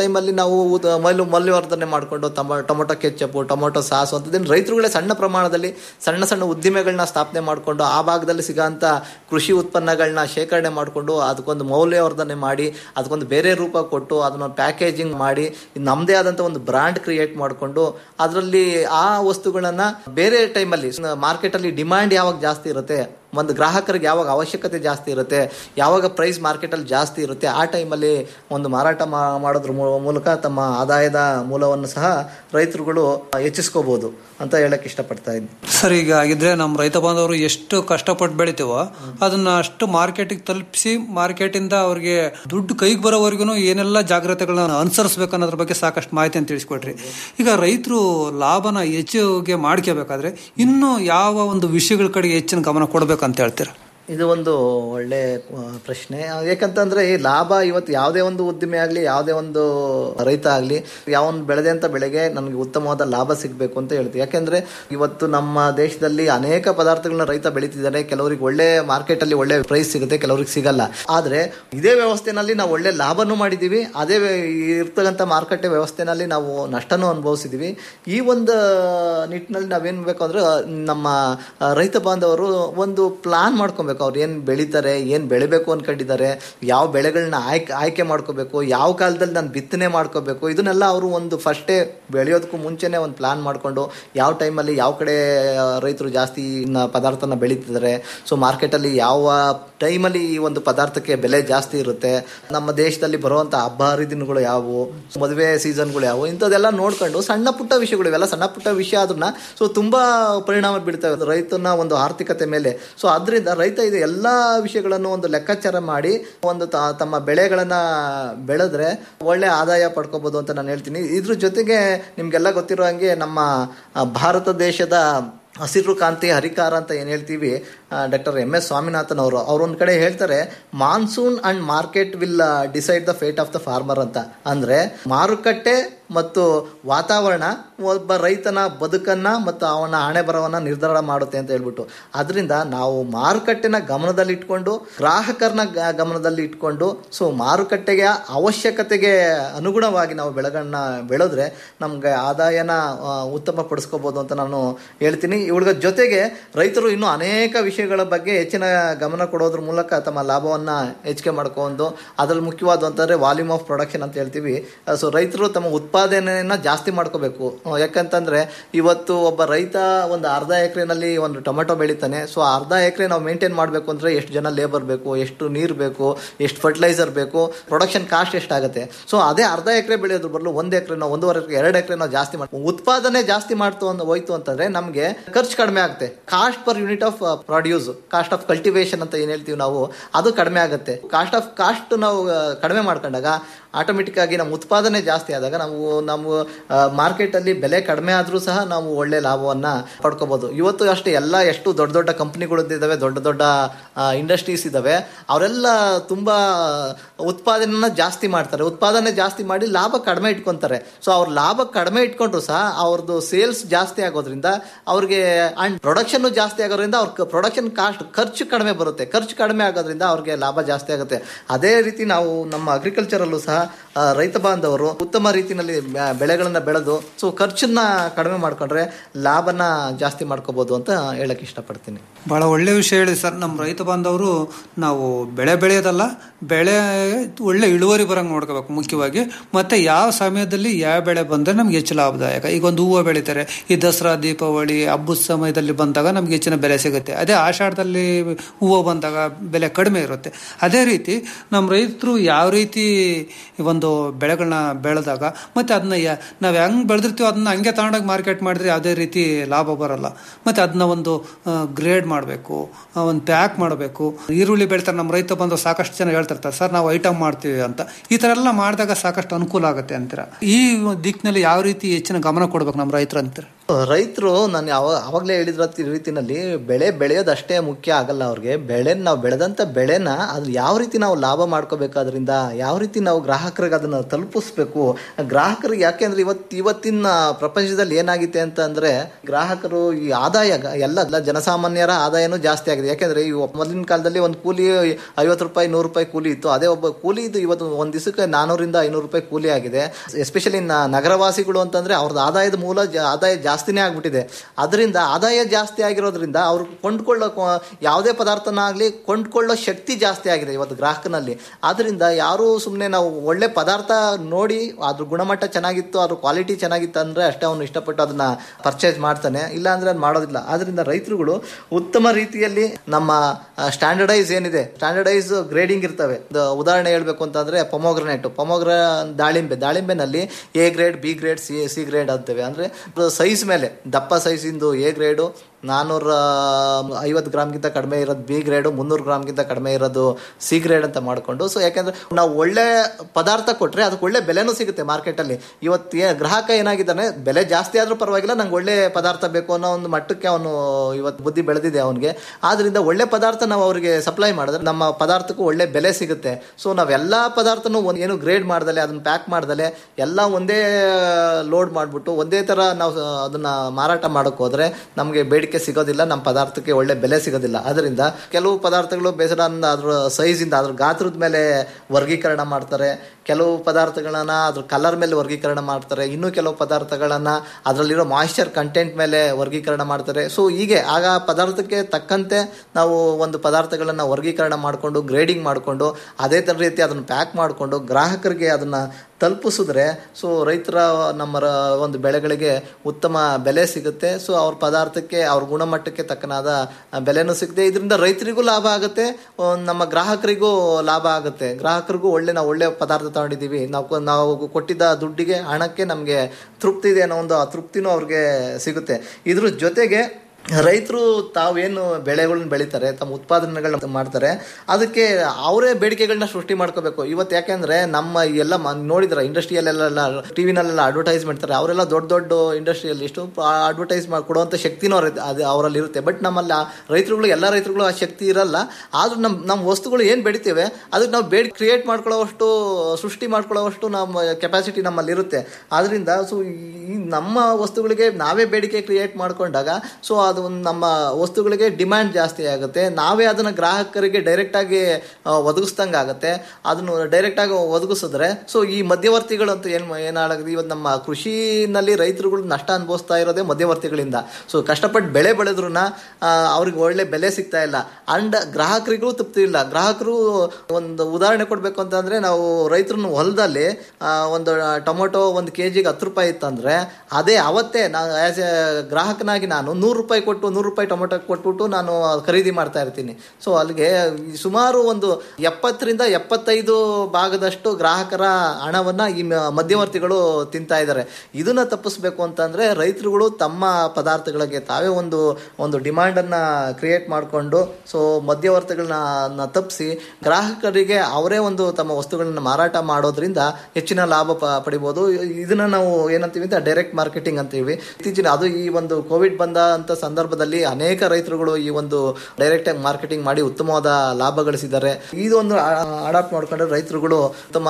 ಟೈಮಲ್ಲಿ ನಾವು ಉದ- ಮೌಲ್ಯ ಮೌಲ್ಯವರ್ಧನೆ ಮಾಡಿಕೊಂಡು ಟಮ ಟೊಮೊಟೊ ಕೆಚ್ಚಪ್ಪು ಟೊಮೊಟೊ ಸಾಸು ಅಂತದೇನು ರೈತರುಗಳೇ ಸಣ್ಣ ಪ್ರಮಾಣದಲ್ಲಿ ಸಣ್ಣ ಸಣ್ಣ ಉದ್ದಿಮೆಗಳನ್ನ ಸ್ಥಾಪನೆ ಮಾಡಿಕೊಂಡು ಆ ಭಾಗದಲ್ಲಿ ಸಿಗೋಂಥ ಕೃಷಿ ಉತ್ಪನ್ನಗಳನ್ನ ಶೇಖರಣೆ ಮಾಡಿಕೊಂಡು ಅದಕ್ಕೊಂದು ಮೌಲ್ಯವರ್ಧನೆ ಮಾಡಿ ಅದಕ್ಕೊಂದು ಬೇರೆ ರೂಪ ಕೊಟ್ಟು ಅದನ್ನ ಪ್ಯಾಕೇಜಿಂಗ್ ಮಾಡಿ ನಮ್ಮದೇ ಆದಂಥ ಒಂದು ಬ್ರ್ಯಾಂಡ್ ಕ್ರಿಯೇಟ್ ಮಾಡಿಕೊಂಡು ಅದರಲ್ಲಿ ಆ ವಸ್ತುಗಳನ್ನ ಬೇರೆ ಟೈಮಲ್ಲಿ ಮಾರ್ಕೆಟಲ್ಲಿ ಡಿಮ್ಯಾಂಡ್ ಯಾವಾಗ ಜಾಸ್ತಿ ಇರುತ್ತೆ ಒಂದು ಗ್ರಾಹಕರಿಗೆ ಯಾವಾಗ ಅವಶ್ಯಕತೆ ಜಾಸ್ತಿ ಇರುತ್ತೆ ಯಾವಾಗ ಪ್ರೈಸ್ ಮಾರ್ಕೆಟಲ್ಲಿ ಜಾಸ್ತಿ ಇರುತ್ತೆ ಆ ಟೈಮಲ್ಲಿ ಒಂದು ಮಾರಾಟ ಮಾ- ಮಾಡೋದ್ರ ಮೂ- ಮೂಲಕ ತಮ್ಮ ಆದಾಯದ ಮೂಲವನ್ನು ಸಹ ರೈತರುಗಳು ಹೆಚ್ಚಿಸ್ಕೋಬಹುದು ಅಂತ ಹೇಳಕ್ ಇಷ್ಟಪಡ್ತಾ ಇದ್ದೀನಿ ಸರ್ ಈಗ ಆಗಿದ್ರೆ ನಮ್ಮ ರೈತ ಬಾಂಧವರು ಎಷ್ಟು ಕಷ್ಟಪಟ್ಟು ಬೆಳಿತೀವೋ ಅದನ್ನ ಅಷ್ಟು ಮಾರ್ಕೆಟಿಗೆ ತಲುಪಿಸಿ ಮಾರ್ಕೆಟಿಂದ ಅವ್ರಿಗೆ ದುಡ್ಡು ಕೈಗೆ ಬರೋವರೆಗೂ ಏನೆಲ್ಲ ಜಾಗ್ರತೆಗಳನ್ನ ಅನುಸರಿಸಬೇಕು ಅನ್ನೋದ್ರ ಬಗ್ಗೆ ಸಾಕಷ್ಟು ಮಾಹಿತಿಯನ್ನು ತಿಳಿಸ್ಕೊಟ್ರಿ ಈಗ ರೈತರು ಲಾಭನ ಹೆಚ್ಚಿಗೆ ಮಾಡ್ಕೋಬೇಕಾದ್ರೆ ಇನ್ನೂ ಯಾವ ಒಂದು ವಿಷಯಗಳ ಕಡೆಗೆ ಹೆಚ್ಚಿನ ಗಮನ ಕೊಡಬೇಕು ಅಂತ ಹೇಳ್ತೀರಾ ಇದು ಒಂದು ಒಳ್ಳೆ ಆ, ಪ್ರಶ್ನೆ ಯಾಕಂತಂದ್ರೆ ಈ ಲಾಭ ಇವತ್ತು ಯಾವುದೇ ಒಂದು ಉದ್ದಿಮೆ ಆಗಲಿ ಯಾವುದೇ ಒಂದು ರೈತ ಆಗಲಿ ಯಾವ ಒಂದು ಬೆಳೆದಂತ ಬೆಳೆಗೆ ನನಗೆ ಉತ್ತಮವಾದ ಲಾಭ ಸಿಗಬೇಕು ಅಂತ ಹೇಳ್ತೀವಿ ಯಾಕೆಂದ್ರೆ ಇವತ್ತು ನಮ್ಮ ದೇಶದಲ್ಲಿ ಅನೇಕ ಪದಾರ್ಥಗಳನ್ನ ರೈತ ಬೆಳೀತಿದ್ದಾರೆ ಕೆಲವರಿಗೆ ಒಳ್ಳೆ ಮಾರ್ಕೆಟ್ ಅಲ್ಲಿ ಒಳ್ಳೆ ಪ್ರೈಸ್ ಸಿಗುತ್ತೆ ಕೆಲವರಿಗೆ ಸಿಗಲ್ಲ ಆದ್ರೆ ಇದೇ ವ್ಯವಸ್ಥೆನಲ್ಲಿ ನಾವು ಒಳ್ಳೆ ಲಾಭನೂ ಮಾಡಿದೀವಿ ಅದೇ ವ್ಯ- ಇರ್ತಕ್ಕಂಥ ಮಾರುಕಟ್ಟೆ ವ್ಯವಸ್ಥೆನಲ್ಲಿ ನಾವು ನಷ್ಟನೂ ಅನುಭವಿಸಿದೀವಿ ಈ ಒಂದು ನಿಟ್ಟಿನಲ್ಲಿ ನಾವೇನ್ ಬೇಕು ಅಂದ್ರೆ ನಮ್ಮ ಆ, ರೈತ ಬಾಂಧವರು ಒಂದು ಪ್ಲಾನ್ ಮಾಡ್ಕೊಬೇಕು ಅವ್ರು ಏನ್ ಬೆಳಿತಾರೆ ಏನ್ ಬೆಳಿಬೇಕು ಅನ್ಕೊಂಡಿದ್ದಾರೆ ಯಾವ ಬೆಳೆಗಳನ್ನ ಆಯ್ಕೆ ಆಯ್ಕೆ ಮಾಡ್ಕೋಬೇಕು ಯಾವ ಕಾಲದಲ್ಲಿ ನಾನು ಬಿತ್ತನೆ ಮಾಡ್ಕೋಬೇಕು ಇದನ್ನೆಲ್ಲ ಅವರು ಒಂದು ಫಸ್ಟೇ ಬೆಳೆಯೋದಕ್ಕೂ ಮುಂಚೆನೆ ಒಂದು ಪ್ಲಾನ್ ಮಾಡ್ಕೊಂಡು ಯಾವ ಟೈಮಲ್ಲಿ ಯಾವ ಕಡೆ ಆ, ರೈತರು ಜಾಸ್ತಿ ಇನ್ನ ಪದಾರ್ಥನ ಬೆಳೀತಿದ್ದಾರೆ ಸೊ ಮಾರ್ಕೆಟಲ್ಲಿ ಯಾವ ಟೈಮಲ್ಲಿ ಈ ಒಂದು ಪದಾರ್ಥಕ್ಕೆ ಬೆಲೆ ಜಾಸ್ತಿ ಇರುತ್ತೆ ನಮ್ಮ ದೇಶದಲ್ಲಿ ಬರುವಂತ ಹಬ್ಬ ಹರಿದಿನಗಳು ಯಾವುವು ಮದುವೆ ಸೀಸನ್ಗಳು ಯಾವುವು ಇಂಥದ್ದೆಲ್ಲ ನೋಡ್ಕೊಂಡು ಸಣ್ಣ ಪುಟ್ಟ ವಿಷಯಗಳು ಇವೆಲ್ಲ ಸಣ್ಣ ಪುಟ್ಟ ವಿಷಯ ಅದನ್ನ ಸೊ ತುಂಬಾ ಪರಿಣಾಮ ಬೀಳ್ತವೆ ರೈತನ ಒಂದು ಆರ್ಥಿಕತೆ ಮೇಲೆ ಸೊ ಅದರಿಂದ ರೈತ ಇದು ಎಲ್ಲಾ ವಿಷಯಗಳನ್ನು ಒಂದು ಲೆಕ್ಕಾಚಾರ ಮಾಡಿ ಒಂದು ತ- ತಮ್ಮ ಬೆಳೆಗಳನ್ನ ಬೆಳೆದ್ರೆ ಒಳ್ಳೆ ಆದಾಯ ಪಡ್ಕೋಬಹುದು ಅಂತ ನಾನು ಹೇಳ್ತೀನಿ ಇದ್ರ ಜೊತೆಗೆ ನಿಮ್ಗೆಲ್ಲ ಗೊತ್ತಿರೋ ಹಂಗೆ ನಮ್ಮ ಆ, ಭಾರತ ದೇಶದ ಹಸಿರು ಕಾಂತಿ ಹರಿಕಾರ ಅಂತ ಏನ್ ಹೇಳ್ತೀವಿ ಡಾಕ್ಟರ್ ಎಂ ಎಸ್ ಸ್ವಾಮಿನಾಥನ್ ಅವರು ಅವ್ರು ಒಂದ್ ಕಡೆ ಹೇಳ್ತಾರೆ monsoon and market will decide the fate of the farmer ಅಂತ ಅಂದ್ರೆ ಮಾರುಕಟ್ಟೆ ಮತ್ತು ವಾತಾವರಣ ಒಬ್ಬ ರೈತನ ಬದುಕನ್ನ ಮತ್ತು ಅವನ ಹಣೆ ಬರವನ್ನ ನಿರ್ಧಾರ ಮಾಡುತ್ತೆ ಅಂತ ಹೇಳ್ಬಿಟ್ಟು ಅದರಿಂದ ನಾವು ಮಾರುಕಟ್ಟೆನ ಗಮನದಲ್ಲಿ ಇಟ್ಕೊಂಡು ಗ್ರಾಹಕರನ್ನ ಗ- ಗಮನದಲ್ಲಿ ಇಟ್ಕೊಂಡು ಸೊ ಮಾರುಕಟ್ಟೆಗೆ ಅವಶ್ಯಕತೆಗೆ ಅನುಗುಣವಾಗಿ ನಾವು ಬೆಳೆಗಳನ್ನ ಬೆಳೆದ್ರೆ ನಮ್ಗೆ ಆದಾಯನ ಆ, ಉತ್ತಮ ಪಡಿಸ್ಕೋಬಹುದು ಅಂತ ನಾನು ಹೇಳ್ತೀನಿ ಇವುಗಳ ಜೊತೆಗೆ ರೈತರು ಇನ್ನೂ ಅನೇಕ ವಿಷಯಗಳ ಬಗ್ಗೆ ಹೆಚ್ಚಿನ ಗಮನ ಕೊಡೋದ್ರ ಮೂಲಕ ತಮ್ಮ ಲಾಭವನ್ನ ಹೆಚ್ಚಿಗೆ ಮಾಡ್ಕೊಂಡು ಅದ್ರಲ್ಲಿ ಮುಖ್ಯವಾದ ಅಂತಂದ್ರೆ ವಾಲ್ಯೂಮ್ ಆಫ್ ಪ್ರೊಡಕ್ಷನ್ ಅಂತ ಹೇಳ್ತೀವಿ ಸೊ ರೈತರು ತಮ್ಮ ಉತ್ಪಾದನೆಯನ್ನ ಜಾಸ್ತಿ ಮಾಡ್ಕೋಬೇಕು ಆ, ಯಾಕಂತಂದ್ರೆ ಇವತ್ತು ಒಬ್ಬ ರೈತ ಒಂದು ಅರ್ಧ ಎಕರೆನಲ್ಲಿ ಒಂದು ಟೊಮೆಟೊ ಬೆಳಿತಾನೆ ಸೊ ಅರ್ಧ ಎಕರೆ ನಾವು ಮೇಂಟೈನ್ ಮಾಡಬೇಕು ಅಂದ್ರೆ ಎಷ್ಟು ಜನ ಲೇಬರ್ ಬೇಕು ಎಷ್ಟು ನೀರು ಬೇಕು ಎಷ್ಟು ಫರ್ಟಿಲೈಸರ್ ಬೇಕು ಪ್ರೊಡಕ್ಷನ್ ಕಾಸ್ಟ್ ಎಷ್ಟಾಗುತ್ತೆ ಸೊ ಅದೇ ಅರ್ಧ ಎಕರೆ ಬೆಳೆಯೋದ್ರ ಬದಲು ಒಂದು ಎಕರೆ ನಾವು ಒಂದೂವರೆ ಎಕರೆ ಎರಡು ಎಕರೆ ನಾವು ಜಾಸ್ತಿ ಮಾಡ್ತೀವಿ ಉತ್ಪಾದನೆ ಜಾಸ್ತಿ ಮಾಡ್ತು ಅಂತ ಹೋಯ್ತು ಅಂತಂದ್ರೆ ನಮಗೆ ಖರ್ಚು ಕಡಿಮೆ ಆಗುತ್ತೆ cost per unit of produce cost of cultivation ಅಂತ ಏನ್ ಹೇಳ್ತೀವಿ ನಾವು ಅದು ಕಡಿಮೆ ಆಗುತ್ತೆ ಕಾಸ್ಟ್ ಆಫ್ ಕಾಸ್ಟ್ ನಾವು ಆ, ಕಡಿಮೆ ಮಾಡ್ಕೊಂಡಾಗ ಆಟೋಮೆಟಿಕ್ ಆಗಿ ನಮ್ಮ ಉತ್ಪಾದನೆ ಜಾಸ್ತಿ ಆದಾಗ ನಾವು ನಾವು ಮಾರ್ಕೆಟ್ ಅಲ್ಲಿ ಬೆಲೆ ಕಡಿಮೆ ಆದ್ರೂ ಸಹ ನಾವು ಒಳ್ಳೆ ಲಾಭವನ್ನ ಪಡ್ಕೋಬಹುದು ಇವತ್ತು ಅಷ್ಟೇ ಎಲ್ಲ ಎಷ್ಟು ದೊಡ್ಡ ದೊಡ್ಡ ಕಂಪನಿಗಳು ಇದಾವೆ ದೊಡ್ಡ ದೊಡ್ಡ ಇಂಡಸ್ಟ್ರೀಸ್ ಇದಾವೆ ಅವರೆಲ್ಲ ತುಂಬಾ ಉತ್ಪಾದನೆನ ಜಾಸ್ತಿ ಮಾಡ್ತಾರೆ ಉತ್ಪಾದನೆ ಜಾಸ್ತಿ ಮಾಡಿ ಲಾಭ ಕಡಿಮೆ ಇಟ್ಕೊಂತಾರೆ ಸೊ ಅವ್ರ ಲಾಭ ಕಡಿಮೆ ಇಟ್ಕೊಂಡ್ರು ಸಹ ಅವ್ರದ್ದು ಸೇಲ್ಸ್ ಜಾಸ್ತಿ ಆಗೋದ್ರಿಂದ ಅವ್ರಿಗೆ ಅಂಡ್ ಪ್ರೊಡಕ್ಷನ್ ಜಾಸ್ತಿ ಆಗೋದ್ರಿಂದ ಅವ್ರ ಪ್ರೊಡಕ್ಷನ್ ಕಾಸ್ಟ್ ಖರ್ಚು ಕಡಿಮೆ ಬರುತ್ತೆ ಖರ್ಚು ಕಡಿಮೆ ಆಗೋದ್ರಿಂದ ಅವ್ರಿಗೆ ಲಾಭ ಜಾಸ್ತಿ ಆಗುತ್ತೆ ಅದೇ ರೀತಿ ನಾವು ನಮ್ಮ ಅಗ್ರಿಕಲ್ಚರ್ ಅಲ್ಲೂ ಸಹ ಆ, ರೈತ ಬಾಂಧವರು ಉತ್ತಮ ರೀತಿಯಲ್ಲಿ ಬೆ- ಬೆಳೆಗಳನ್ನ ಬೆಳೆದು ಸೊ ಖರ್ಚನ್ನ ಕಡಿಮೆ ಮಾಡ್ಕೊಂಡ್ರೆ ಲಾಭನ ಜಾಸ್ತಿ ಮಾಡ್ಕೋಬಹುದು ಅಂತ ಹೇಳಕ್ ಇಷ್ಟಪಡ್ತೀನಿ ಬಹಳ ಒಳ್ಳೆ ವಿಷಯ ಹೇಳಿ ಸರ್ ನಮ್ಮ ರೈತ ಬಾಂಧವರು ನಾವು ಬೆಳೆ ಬೆಳೆಯೋದಲ್ಲ ಬೆಳೆ ಒಳ್ಳೆ ಇಳುವರಿ ಬರಂಗ್ ನೋಡ್ಕೋಬೇಕು ಮುಖ್ಯವಾಗಿ ಮತ್ತೆ ಯಾವ ಸಮಯದಲ್ಲಿ ಯಾವ ಬೆಳೆ ಬಂದ್ರೆ ನಮ್ಗೆ ಹೆಚ್ಚು ಲಾಭದಾಯಕ ಈಗ ಒಂದು ಹೂವು ಬೆಳಿತಾರೆ ಈ ದಸರಾ ದೀಪಾವಳಿ ಹಬ್ಬದ ಸಮಯದಲ್ಲಿ ಬಂದಾಗ ನಮ್ಗೆ ಹೆಚ್ಚಿನ ಬೆಲೆ ಸಿಗುತ್ತೆ ಅದೇ ಆಷಾಢದಲ್ಲಿ ಹೂವು ಬಂದಾಗ ಬೆಲೆ ಕಡಿಮೆ ಇರುತ್ತೆ ಅದೇ ರೀತಿ ನಮ್ಮ ರೈತರು ಯಾವ ರೀತಿ ಒಂದು ಬೆಳೆಗಳನ್ನ ಬೆಳೆದಾಗ ಮತ್ತೆ ಅದನ್ನ ನಾವು ಹೆಂಗ್ ಬೆಳೆದಿರ್ತೀವೋ ಅದನ್ನ ಹಂಗೆ ತಗೊಂಡೋಗಿ ಮಾರ್ಕೆಟ್ ಮಾಡಿದ್ರೆ ಯಾವುದೇ ರೀತಿ ಲಾಭ ಬರಲ್ಲ ಮತ್ತೆ ಅದನ್ನ ಒಂದು ಗ್ರೇಡ್ ಮಾಡಬೇಕು ಒಂದು ಪ್ಯಾಕ್ ಮಾಡಬೇಕು ಈರುಳ್ಳಿ ಬೆಳಿತಾರೆ ನಮ್ಮ ರೈತ ಬಂದು ಸಾಕಷ್ಟು ಜನ ಹೇಳ್ತಿರ್ತಾರೆ ಸರ್ ನಾವು ಐಟಮ್ ಮಾಡ್ತೀವಿ ಅಂತ ಈ ತರ ಎಲ್ಲ ಮಾಡಿದಾಗ ಸಾಕಷ್ಟು ಅನುಕೂಲ ಆಗುತ್ತೆ ಅಂತೀರ ಈ ದಿಕ್ಕಿನಲ್ಲಿ ಯಾವ ರೀತಿ ಹೆಚ್ಚಿನ ಗಮನ ಕೊಡ್ಬೇಕು ನಮ್ಮ ರೈತರು ಅಂತೀರ ರೈತರು ನಾನು ಯಾವ ಅವಾಗಲೇ ಹೇಳಿದ್ರ ರೀತಿನಲ್ಲಿ ಬೆಳೆ ಬೆಳೆಯೋದು ಅಷ್ಟೇ ಮುಖ್ಯ ಆಗಲ್ಲ ಅವ್ರಿಗೆ ಬೆಳೆ ನಾವು ಬೆಳೆದಂತ ಬೆಳೆನ ಅದ್ರ ಯಾವ ರೀತಿ ನಾವು ಲಾಭ ಮಾಡ್ಕೋಬೇಕು ಅದರಿಂದ ಯಾವ ರೀತಿ ನಾವು ಗ್ರಾಹಕರಿಗೆ ಅದನ್ನ ತಲುಪಿಸ್ಬೇಕು ಗ್ರಾಹಕರಿಗೆ ಯಾಕೆಂದ್ರೆ ಇವತ್ತು ಇವತ್ತಿನ ಪ್ರಪಂಚದಲ್ಲಿ ಏನಾಗಿದೆ ಅಂತ ಅಂದ್ರೆ ಗ್ರಾಹಕರು ಈ ಆದಾಯ ಗ- ಎಲ್ಲ ಎಲ್ಲ ಜನಸಾಮಾನ್ಯರ ಆದಾಯನೂ ಜಾಸ್ತಿ ಆಗಿದೆ ಯಾಕೆಂದ್ರೆ ಈ ಮೊದಲಿನ ಕಾಲದಲ್ಲಿ ಒಂದು ಕೂಲಿ ಐವತ್ತು ರೂಪಾಯಿ ನೂರು ರೂಪಾಯಿ ಕೂಲಿ ಇತ್ತು ಅದೇ ಒಬ್ಬ ಕೂಲಿ ಇದು ಇವತ್ತು ಒಂದ್ ದಿವಸಕ್ಕೆ ನಾನೂರಿಂದ ಐನೂರು ರೂಪಾಯಿ ಕೂಲಿ ಆಗಿದೆ ಎಸ್ಪೆಷಲಿ ನಗರವಾಸಿಗಳು ಅಂತಂದ್ರೆ ಅವ್ರದ್ದು ಆದಾಯದ ಮೂಲ ಜಾ- ಆದಾಯ ಜಾಸ್ತಿನೇ ಆಗ್ಬಿಟ್ಟಿದೆ ಅದರಿಂದ ಆದಾಯ ಜಾಸ್ತಿ ಆಗಿರೋದ್ರಿಂದ ಅವ್ರು ಕೊಂಡ್ಕೊಳ್ಳೋ ಕೊ- ಯಾವುದೇ ಪದಾರ್ಥನ ಆಗಲಿ ಕೊಂಡ್ಕೊಳ್ಳೋ ಶಕ್ತಿ ಜಾಸ್ತಿ ಆಗಿದೆ ಇವತ್ತು ಗ್ರಾಹಕನಲ್ಲಿ ಆದ್ರಿಂದ ಯಾರು ಸುಮ್ಮನೆ ನಾವು ಒಳ್ಳೆ ಪದಾರ್ಥ ನೋಡಿ ಅದ್ರ ಗುಣಮಟ್ಟ ಚೆನ್ನಾಗಿತ್ತು ಅದ್ರ ಕ್ವಾಲಿಟಿ ಚೆನ್ನಾಗಿತ್ತು ಅಂದ್ರೆ ಅಷ್ಟೇ ಅವನು ಇಷ್ಟಪಟ್ಟು ಅದನ್ನ ಪರ್ಚೇಸ್ ಮಾಡ್ತಾನೆ ಇಲ್ಲ ಅಂದ್ರೆ ಅದು ಮಾಡೋದಿಲ್ಲ ಆದ್ರಿಂದ ರೈತರುಗಳು ಉತ್ತಮ ರೀತಿಯಲ್ಲಿ ನಮ್ಮ ಸ್ಟ್ಯಾಂಡರ್ಡೈಸ್ ಏನಿದೆ ಸ್ಟ್ಯಾಂಡರ್ಡೈಸ್ ಗ್ರೇಡಿಂಗ್ ಇರ್ತವೆ ಒಂದು ಉದಾಹರಣೆ ಹೇಳ್ಬೇಕು ಅಂತಂದ್ರೆ ಪೊಮೋಗ್ರನೇಟ್ ಪೊಮೋಗ್ರ ದಾಳಿಂಬೆ ದಾಳಿಂಬೆನಲ್ಲಿ A grade B grade C C grade ಅಂತೇವೆ ಅಂದ್ರೆ ಸೈಜ್ ಮೇಲೆ ದಪ್ಪ ಸೈಜ್ ಇಂದು ಎ ಗ್ರೇಡು ನಾನೂರ ಐವತ್ತು ಗ್ರಾಮ್ಗಿಂತ ಕಡಿಮೆ ಇರೋದು ಬಿ ಗ್ರೇಡು ಮುನ್ನೂರು ಗ್ರಾಮ್ಗಿಂತ ಕಡಿಮೆ ಇರೋದು ಸಿ ಗ್ರೇಡ್ ಅಂತ ಮಾಡಿಕೊಂಡು ಸೊ ಯಾಕಂದ್ರೆ ನಾವು ಒಳ್ಳೆ ಪದಾರ್ಥ ಕೊಟ್ರೆ ಅದಕ್ಕೆ ಒಳ್ಳೆ ಬೆಲೆನೂ ಸಿಗುತ್ತೆ ಮಾರ್ಕೆಟಲ್ಲಿ ಇವತ್ತು ಏ- ಗ್ರಾಹಕ ಏನಾಗಿದ್ದಾನೆ ಬೆಲೆ ಜಾಸ್ತಿ ಆದ್ರೂ ಪರವಾಗಿಲ್ಲ ನಂಗೆ ಒಳ್ಳೆ ಪದಾರ್ಥ ಬೇಕು ಅನ್ನೋ ಒಂದು ಮಟ್ಟಕ್ಕೆ ಅವನು ಇವತ್ತು ಬುದ್ಧಿ ಬೆಳೆದಿದೆ ಅವನಿಗೆ ಆದ್ರಿಂದ ಒಳ್ಳೆ ಪದಾರ್ಥ ನಾವು ಅವರಿಗೆ ಸಪ್ಲೈ ಮಾಡಿದ್ರೆ ನಮ್ಮ ಪದಾರ್ಥಕ್ಕೂ ಒಳ್ಳೆ ಬೆಲೆ ಸಿಗುತ್ತೆ ಸೊ ನಾವೆಲ್ಲ ಪದಾರ್ಥನೂ ಒಂದ್ ಏನು ಗ್ರೇಡ್ ಮಾಡ್ದಲೆ ಅದನ್ನ ಪ್ಯಾಕ್ ಮಾಡ್ದಲೆ ಎಲ್ಲ ಒಂದೇ ಲೋಡ್ ಮಾಡಿಬಿಟ್ಟು ಒಂದೇ ತರ ನಾವು ಅದನ್ನ ಮಾರಾಟ ಮಾಡಕ್ ಹೋದ್ರೆ ನಮಗೆ ಬೇಡಿಕೆ ಸಿಗೋದಿಲ್ಲ ನಮ್ಮ ಪದಾರ್ಥಕ್ಕೆ ಒಳ್ಳೆ ಬೆಲೆ ಸಿಗೋದಿಲ್ಲ ಅದರಿಂದ ಕೆಲವು ಪದಾರ್ಥಗಳು ಬೇಸರ ಅದ್ರ ಸೈಜ್ ಇಂದ ಅದ್ರ ಗಾತ್ರದ ಮೇಲೆ ವರ್ಗೀಕರಣ ಮಾಡ್ತಾರೆ ಕೆಲವು ಪದಾರ್ಥಗಳನ್ನ ಅದ್ರ ಕಲರ್ ಮೇಲೆ ವರ್ಗೀಕರಣ ಮಾಡ್ತಾರೆ ಇನ್ನು ಕೆಲವು ಪದಾರ್ಥಗಳನ್ನ ಅದರಲ್ಲಿರೋ ಮಾಯಿಶ್ಚರ್ ಕಂಟೆಂಟ್ ಮೇಲೆ ವರ್ಗೀಕರಣ ಮಾಡ್ತಾರೆ ಸೊ ಹೀಗೆ ಆಗ ಪದಾರ್ಥಕ್ಕೆ ತಕ್ಕಂತೆ ನಾವು ಒಂದು ಪದಾರ್ಥಗಳನ್ನ ವರ್ಗೀಕರಣ ಮಾಡಿಕೊಂಡು ಗ್ರೇಡಿಂಗ್ ಮಾಡಿಕೊಂಡು ಅದೇ ತರ ರೀತಿ ಅದನ್ನ ಪ್ಯಾಕ್ ಮಾಡಿಕೊಂಡು ಗ್ರಾಹಕರಿಗೆ ಅದನ್ನ ತಲುಪಿಸಿದ್ರೆ ಸೊ ರೈತರ ನಮ್ಮ ರ- ಒಂದು ಬೆಳೆಗಳಿಗೆ ಉತ್ತಮ ಬೆಲೆ ಸಿಗುತ್ತೆ ಸೊ ಅವ್ರ ಪದಾರ್ಥಕ್ಕೆ ಅವ್ರ ಗುಣಮಟ್ಟಕ್ಕೆ ತಕ್ಕನಾದ ಬೆಲೆನೂ ಸಿಗುತ್ತೆ ಇದರಿಂದ ರೈತರಿಗೂ ಲಾಭ ಆಗುತ್ತೆ ಆ, ನಮ್ಮ ಗ್ರಾಹಕರಿಗೂ ಲಾಭ ಆಗುತ್ತೆ ಗ್ರಾಹಕರಿಗೂ ಒಳ್ಳೆ ನಾವು ಒಳ್ಳೆ ಪದಾರ್ಥ ತಗೊಂಡಿದ್ದೀವಿ ನಾವು ನಾವು ಕೊಟ್ಟಿದ್ದ ದುಡ್ಡಿಗೆ ಹಣಕ್ಕೆ ನಮಗೆ ತೃಪ್ತಿ ಇದೆ ಅನ್ನೋ ಒಂದು ಆ ತೃಪ್ತಿನೂ ಅವ್ರಿಗೆ ಸಿಗುತ್ತೆ ಇದ್ರ ಜೊತೆಗೆ ರೈತರು ತಾವೇನು ಬೆಳೆಗಳನ್ನ ಬೆಳೀತಾರೆ ತಮ್ಮ ಉತ್ಪಾದನೆಗಳನ್ನ ಮಾಡ್ತಾರೆ ಅದಕ್ಕೆ ಅವರೇ ಬೇಡಿಕೆಗಳನ್ನ ಸೃಷ್ಟಿ ಮಾಡ್ಕೋಬೇಕು ಇವತ್ತು ಯಾಕೆಂದ್ರೆ ನಮ್ಮ ಎಲ್ಲ ಮ- ನೋಡಿದ್ರ ಇಂಡಸ್ಟ್ರಿಯಲ್ಲೆಲ್ಲ ಟಿವಿನಲ್ಲೆಲ್ಲ ಅಡ್ವರ್ಟೈಸ್ ಮಾಡ್ತಾರೆ ಅವರೆಲ್ಲ ದೊಡ್ಡ ದೊಡ್ಡ ಇಂಡಸ್ಟ್ರಿಯಲ್ಲಿ ಇಷ್ಟು ಅಡ್ವರ್ಟೈಸ್ ಮಾಡಿ ಕೊಡುವಂತ ಶಕ್ತಿನೂ ಅವ್ರ ಅದು ಅವರಲ್ಲಿ ಇರುತ್ತೆ ಬಟ್ ನಮ್ಮಲ್ಲಿ ಆ ರೈತರುಗಳು ಎಲ್ಲ ರೈತರುಗಳು ಆ ಶಕ್ತಿ ಇರಲ್ಲ ಆದ್ರೂ ನಮ್ಮ ನಮ್ಮ ವಸ್ತುಗಳು ಏನು ಬೆಳಿತೇವೆ ಅದಕ್ಕೆ ನಾವು ಬೇಡಿ ಕ್ರಿಯೇಟ್ ಮಾಡ್ಕೊಳ್ಳೋವಷ್ಟು ಸೃಷ್ಟಿ ಮಾಡ್ಕೊಳ್ಳೋವಷ್ಟು ನಮ್ಮ ಕೆಪಾಸಿಟಿ ನಮ್ಮಲ್ಲಿ ಇರುತ್ತೆ ಆದ್ರಿಂದ ಸೊ ಈ ನಮ್ಮ ವಸ್ತುಗಳಿಗೆ ನಾವೇ ಬೇಡಿಕೆ ಕ್ರಿಯೇಟ್ ಮಾಡ್ಕೊಂಡಾಗ ಸೊ ಅದು ಒಂದು ನಮ್ಮ ವಸ್ತುಗಳಿಗೆ ಡಿಮ್ಯಾಂಡ್ ಜಾಸ್ತಿ ಆಗುತ್ತೆ ನಾವೇ ಅದನ್ನ ಗ್ರಾಹಕರಿಗೆ ಡೈರೆಕ್ಟ್ ಆಗಿ ಒದಗಿಸ್ದಂಗೆ ಆಗುತ್ತೆ ಅದನ್ನು ಡೈರೆಕ್ಟ್ ಆಗಿ ಒದಗಿಸಿದ್ರೆ ಸೊ ಈ ಮಧ್ಯವರ್ತಿಗಳು ಅಂತ ಏನು ಏನಾಗುತ್ತೆ ಇವತ್ತು ನಮ್ಮ ಕೃಷಿನಲ್ಲಿ ರೈತರುಗಳು ನಷ್ಟ ಅನುಭವಿಸ್ತಾ ಇರೋದೇ ಮಧ್ಯವರ್ತಿಗಳಿಂದ ಸೊ ಕಷ್ಟಪಟ್ಟು ಬೆಳೆ ಬೆಳೆದ್ರುನ ಅವ್ರಿಗೆ ಒಳ್ಳೆ ಬೆಲೆ ಸಿಗ್ತಾ ಇಲ್ಲ ಅಂಡ್ ಗ್ರಾಹಕರಿಗೂ ತೃಪ್ತಿ ಇಲ್ಲ ಗ್ರಾಹಕರು ಒಂದು ಉದಾಹರಣೆ ಕೊಡ್ಬೇಕು ಅಂತಂದ್ರೆ ನಾವು ರೈತರನ್ನ ಹೊಲದಲ್ಲಿ ಒಂದು ಟೊಮೊಟೊ ಒಂದು ಕೆಜಿಗೆ ಹತ್ತು ರೂಪಾಯಿ ಇತ್ತಂದ್ರೆ ಅದೇ ಅವತ್ತೇ ನಾನು ಆಸ್ ಎ ಗ್ರಾಹಕನಾಗಿ ನಾನು ನೂರು ರೂಪಾಯಿ ಕೊಟ್ಟು ನೂರು ರೂಪಾಯಿ ಟೊಮೊಟೊ ಕೊಟ್ಬಿಟ್ಟು ನಾನು ಖರೀದಿ ಮಾಡ್ತಾ ಇರ್ತೀನಿ ಸೊ ಅಲ್ಲಿಗೆ ಈ ಸುಮಾರು ಒಂದು ಎಪ್ಪತ್ತರಿಂದ ಎಪ್ಪತ್ತೈದು ಭಾಗದಷ್ಟು ಗ್ರಾಹಕರ ಹಣವನ್ನ ಈ ಮ- ಮಧ್ಯವರ್ತಿಗಳು ತಿಂತಾ ಇದ್ದಾರೆ ಇದನ್ನ ತಪ್ಪಿಸ್ಬೇಕು ಅಂತಂದ್ರೆ ರೈತರುಗಳು ತಮ್ಮ ಪದಾರ್ಥಗಳಿಗೆ ತಾವೇ ಒಂದು ಒಂದು ಡಿಮಾಂಡ್ ಅನ್ನ ಕ್ರಿಯೇಟ್ ಮಾಡಿಕೊಂಡು ಸೊ ಮಧ್ಯವರ್ತಿಗಳನ್ನ ತಪ್ಪಿಸಿ ಗ್ರಾಹಕರಿಗೆ ಅವರೇ ಒಂದು ತಮ್ಮ ವಸ್ತುಗಳನ್ನ ಮಾರಾಟ ಮಾಡೋದ್ರಿಂದ ಹೆಚ್ಚಿನ ಲಾಭ ಪ- ಪಡಿಬೋದು ಇದನ್ನ ನಾವು ಏನಂತೀವಿ ಅಂತ ಡೈರೆಕ್ಟ್ ಮಾರ್ಕೆಟಿಂಗ್ ಅಂತೀವಿ ಇತ್ತೀಚಿನ ಅದು ಈ ಒಂದು ಕೋವಿಡ್ ಬಂದ ಅಂತ ಸಂದರ್ಭದಲ್ಲಿ ಅನೇಕ ರೈತರುಗಳು ಈ ಒಂದು ಡೈರೆಕ್ಟ್ ಆಗಿ ಮಾರ್ಕೆಟಿಂಗ್ ಮಾಡಿ ಉತ್ತಮವಾದ ಲಾಭ ಗಳಿಸಿದ್ದಾರೆ ಇದೊಂದು ಅಡಾಪ್ಟ್ ಮಾಡ್ಕೊಂಡ್ರೆ ರೈತರುಗಳು ಉತ್ತಮ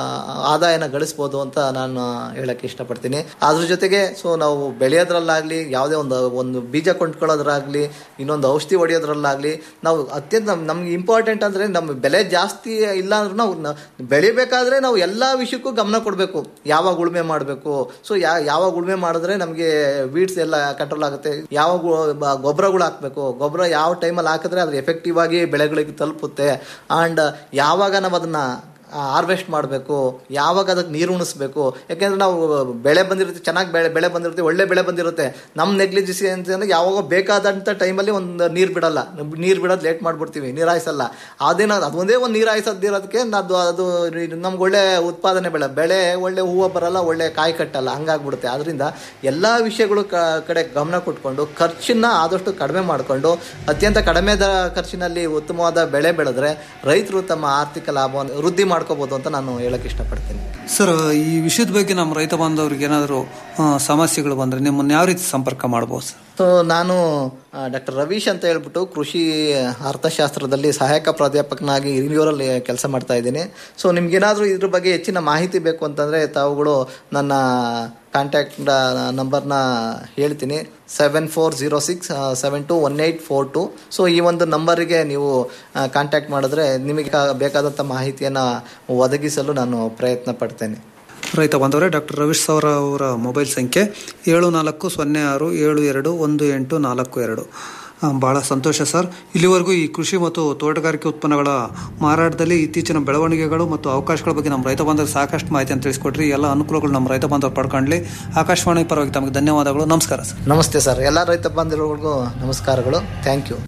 ಆದಾಯನ ಗಳಿಸಬಹುದು ಅಂತ ನಾನು ಹೇಳಕ್ ಇಷ್ಟಪಡ್ತೀನಿ ಅದ್ರ ಜೊತೆಗೆ ಸೊ ನಾವು ಬೆಳೆಯೋದ್ರಲ್ಲಾಗ್ಲಿ ಯಾವುದೇ ಒಂದು ಒಂದು ಬೀಜ ಕೊಂಡ್ಕೊಳ್ಳೋದ್ರಾಗ್ಲಿ ಇನ್ನೊಂದು ಔಷಧಿ ಹೊಡೆಯೋದ್ರಲ್ಲಾಗ್ಲಿ ನಾವು ಅತ್ಯಂತ ನಮ್ಗೆ ಇಂಪಾರ್ಟೆಂಟ್ ಅಂದ್ರೆ ನಮ್ಮ ಬೆಲೆ ಜಾಸ್ತಿ ಇಲ್ಲ ಅಂದ್ರೂ ನಾವು ನ- ಬೆಳಿಬೇಕಾದ್ರೆ ನಾವು ಎಲ್ಲಾ ವಿಷಯಕ್ಕೂ ಗಮನ ಕೊಡಬೇಕು ಯಾವಾಗ ಉಳುಮೆ ಮಾಡಬೇಕು ಸೊ ಯಾವಾಗ ಉಳುಮೆ ಮಾಡಿದ್ರೆ ನಮಗೆ ವೀಡ್ಸ್ ಎಲ್ಲ ಕಂಟ್ರೋಲ್ ಆಗುತ್ತೆ ಯಾವ ಗೊಬ್ಬರಗಳು ಹಾಕ್ಬೇಕು ಗೊಬ್ಬರ ಯಾವ ಟೈಮಲ್ಲಿ ಹಾಕಿದ್ರೆ ಅದ್ರ ಎಫೆಕ್ಟಿವ್ ಆಗಿ ಬೆಳೆಗಳಿಗೆ ತಲುಪುತ್ತೆ ಅಂಡ್ ಯಾವಾಗ ನಾವು ಅದನ್ನ ಹಾರ್ವೆಸ್ಟ್ ಮಾಡಬೇಕು ಯಾವಾಗ ಅದಕ್ಕೆ ನೀರು ಉಣಿಸ್ಬೇಕು ಯಾಕೆಂದ್ರೆ ನಾವು ಬೆಳೆ ಬಂದಿರುತ್ತೆ ಚೆನ್ನಾಗಿ ಬೆಳೆ ಬೆಳೆ ಬಂದಿರುತ್ತೆ ಒಳ್ಳೆ ಬೆಳೆ ಬಂದಿರುತ್ತೆ ನಮ್ಮ ನೆಗ್ಲಿಜಿಸಿ ಅಂತಂದ್ರೆ ಯಾವಾಗ ಬೇಕಾದಂಥ ಟೈಮಲ್ಲಿ ಒಂದು ನೀರು ಬಿಡಲ್ಲ ನೀರು ಬಿಡೋದು ಲೇಟ್ ಮಾಡ್ಬಿಡ್ತೀವಿ ನೀರು ಹಾಯಿಸಲ್ಲ ಅದೇನೋ ಅದು ಒಂದೇ ಒಂದು ನೀರು ಹಾಯಿಸೋದಿರೋದಕ್ಕೆ ಅದು ಅದು ನಮ್ಗೆ ಒಳ್ಳೆ ಉತ್ಪಾದನೆ ಬೆಳೆ ಬೆಳೆ ಒಳ್ಳೆ ಹೂವು ಬರಲ್ಲ ಒಳ್ಳೆ ಕಾಯಿ ಕಟ್ಟಲ್ಲ ಹಂಗಾಗ್ಬಿಡುತ್ತೆ ಅದರಿಂದ ಎಲ್ಲ ವಿಷಯಗಳು ಕ- ಕಡೆ ಗಮನ ಕೊಟ್ಕೊಂಡು ಖರ್ಚನ್ನ ಆದಷ್ಟು ಕಡಿಮೆ ಮಾಡಿಕೊಂಡು ಅತ್ಯಂತ ಕಡಿಮೆ ದರ ಖರ್ಚಿನಲ್ಲಿ ಉತ್ತಮವಾದ ಬೆಳೆ ಬೆಳೆದ್ರೆ ರೈತರು ತಮ್ಮ ಆರ್ಥಿಕ ಲಾಭವನ್ನು ವೃದ್ಧಿ ಮಾಡ್ಕೊಂಡು ಮಾಡ್ಕೋಬಹುದು ಅಂತ ನಾನು ಹೇಳಕ್ ಇಷ್ಟಪಡ್ತೀನಿ ಸರ್ ಈ ವಿಷಯದ ಬಗ್ಗೆ ನಮ್ಮ ರೈತ ಬಾಂಧವರಿಗೆ ಏನಾದರೂ ಸಮಸ್ಯೆಗಳು ಬಂದರೆ ನಿಮ್ಮನ್ನು ಯಾವ ರೀತಿ ಸಂಪರ್ಕ ಮಾಡ್ಬೋದು ಸರ್ ಸೊ ನಾನು ಡಾಕ್ಟರ್ ರವೀಶ್ ಅಂತ ಹೇಳ್ಬಿಟ್ಟು ಕೃಷಿ ಅರ್ಥಶಾಸ್ತ್ರದಲ್ಲಿ ಸಹಾಯಕ ಪ್ರಾಧ್ಯಾಪಕನಾಗಿ ಹಿರಿಯೂರಲ್ಲಿ ಕೆಲಸ ಮಾಡ್ತಾ ಇದ್ದೀನಿ ಸೊ ನಿಮ್ಗೇನಾದರೂ ಇದ್ರ ಬಗ್ಗೆ ಹೆಚ್ಚಿನ ಮಾಹಿತಿ ಬೇಕು ಅಂತಂದರೆ ತಾವುಗಳು ನನ್ನ ಕಾಂಟ್ಯಾಕ್ಟ್ ನಂಬರ್ನ ಹೇಳ್ತೀನಿ seven four zero six seven two one eight four two so ಈ ಒಂದು ನಂಬರಿಗೆ ನೀವು ಕಾಂಟ್ಯಾಕ್ಟ್ ಮಾಡಿದ್ರೆ ನಿಮಗೆ ಬೇಕಾದಂಥ ಮಾಹಿತಿಯನ್ನು ಒದಗಿಸಲು ನಾನು ಪ್ರಯತ್ನ ಪಡ್ತೇನೆ ರೈತ ಬಾಂಧವರೇ ಡಾಕ್ಟರ್ ರವೀಶ್ ಸೌರ ಅವರ ಮೊಬೈಲ್ ಸಂಖ್ಯೆ ಏಳು ನಾಲ್ಕು ಸೊನ್ನೆ ಆರು ಏಳು ಎರಡು ಒಂದು ಎಂಟು ನಾಲ್ಕು ಎರಡು ಆ, ಬಹಳ ಸಂತೋಷ ಸರ್ ಇಲ್ಲಿವರೆಗೂ ಈ ಕೃಷಿ ಮತ್ತು ತೋಟಗಾರಿಕೆ ಉತ್ಪನ್ನಗಳ ಮಾರಾಟದಲ್ಲಿ ಇತ್ತೀಚಿನ ಬೆಳವಣಿಗೆಗಳು ಮತ್ತು ಅವಕಾಶಗಳ ಬಗ್ಗೆ ನಮ್ಮ ರೈತ ಬಾಂಧವರು ಸಾಕಷ್ಟು ಮಾಹಿತಿಯನ್ನು ತಿಳಿಸ್ಕೊಟ್ರಿ ಎಲ್ಲ ಅನುಕೂಲಗಳು ನಮ್ಮ ರೈತ ಬಾಂಧವರು ಪಡ್ಕೊಳ್ಳಿ ಆಕಾಶವಾಣಿ ಪರವಾಗಿ ತಮಗೆ ಧನ್ಯವಾದಗಳು ನಮಸ್ಕಾರ ಸರ್ ನಮಸ್ತೆ ಸರ್ ಎಲ್ಲ ರೈತ ಬಾಂಧವರಿಗೂ ನಮಸ್ಕಾರಗಳು ಥ್ಯಾಂಕ್ ಯು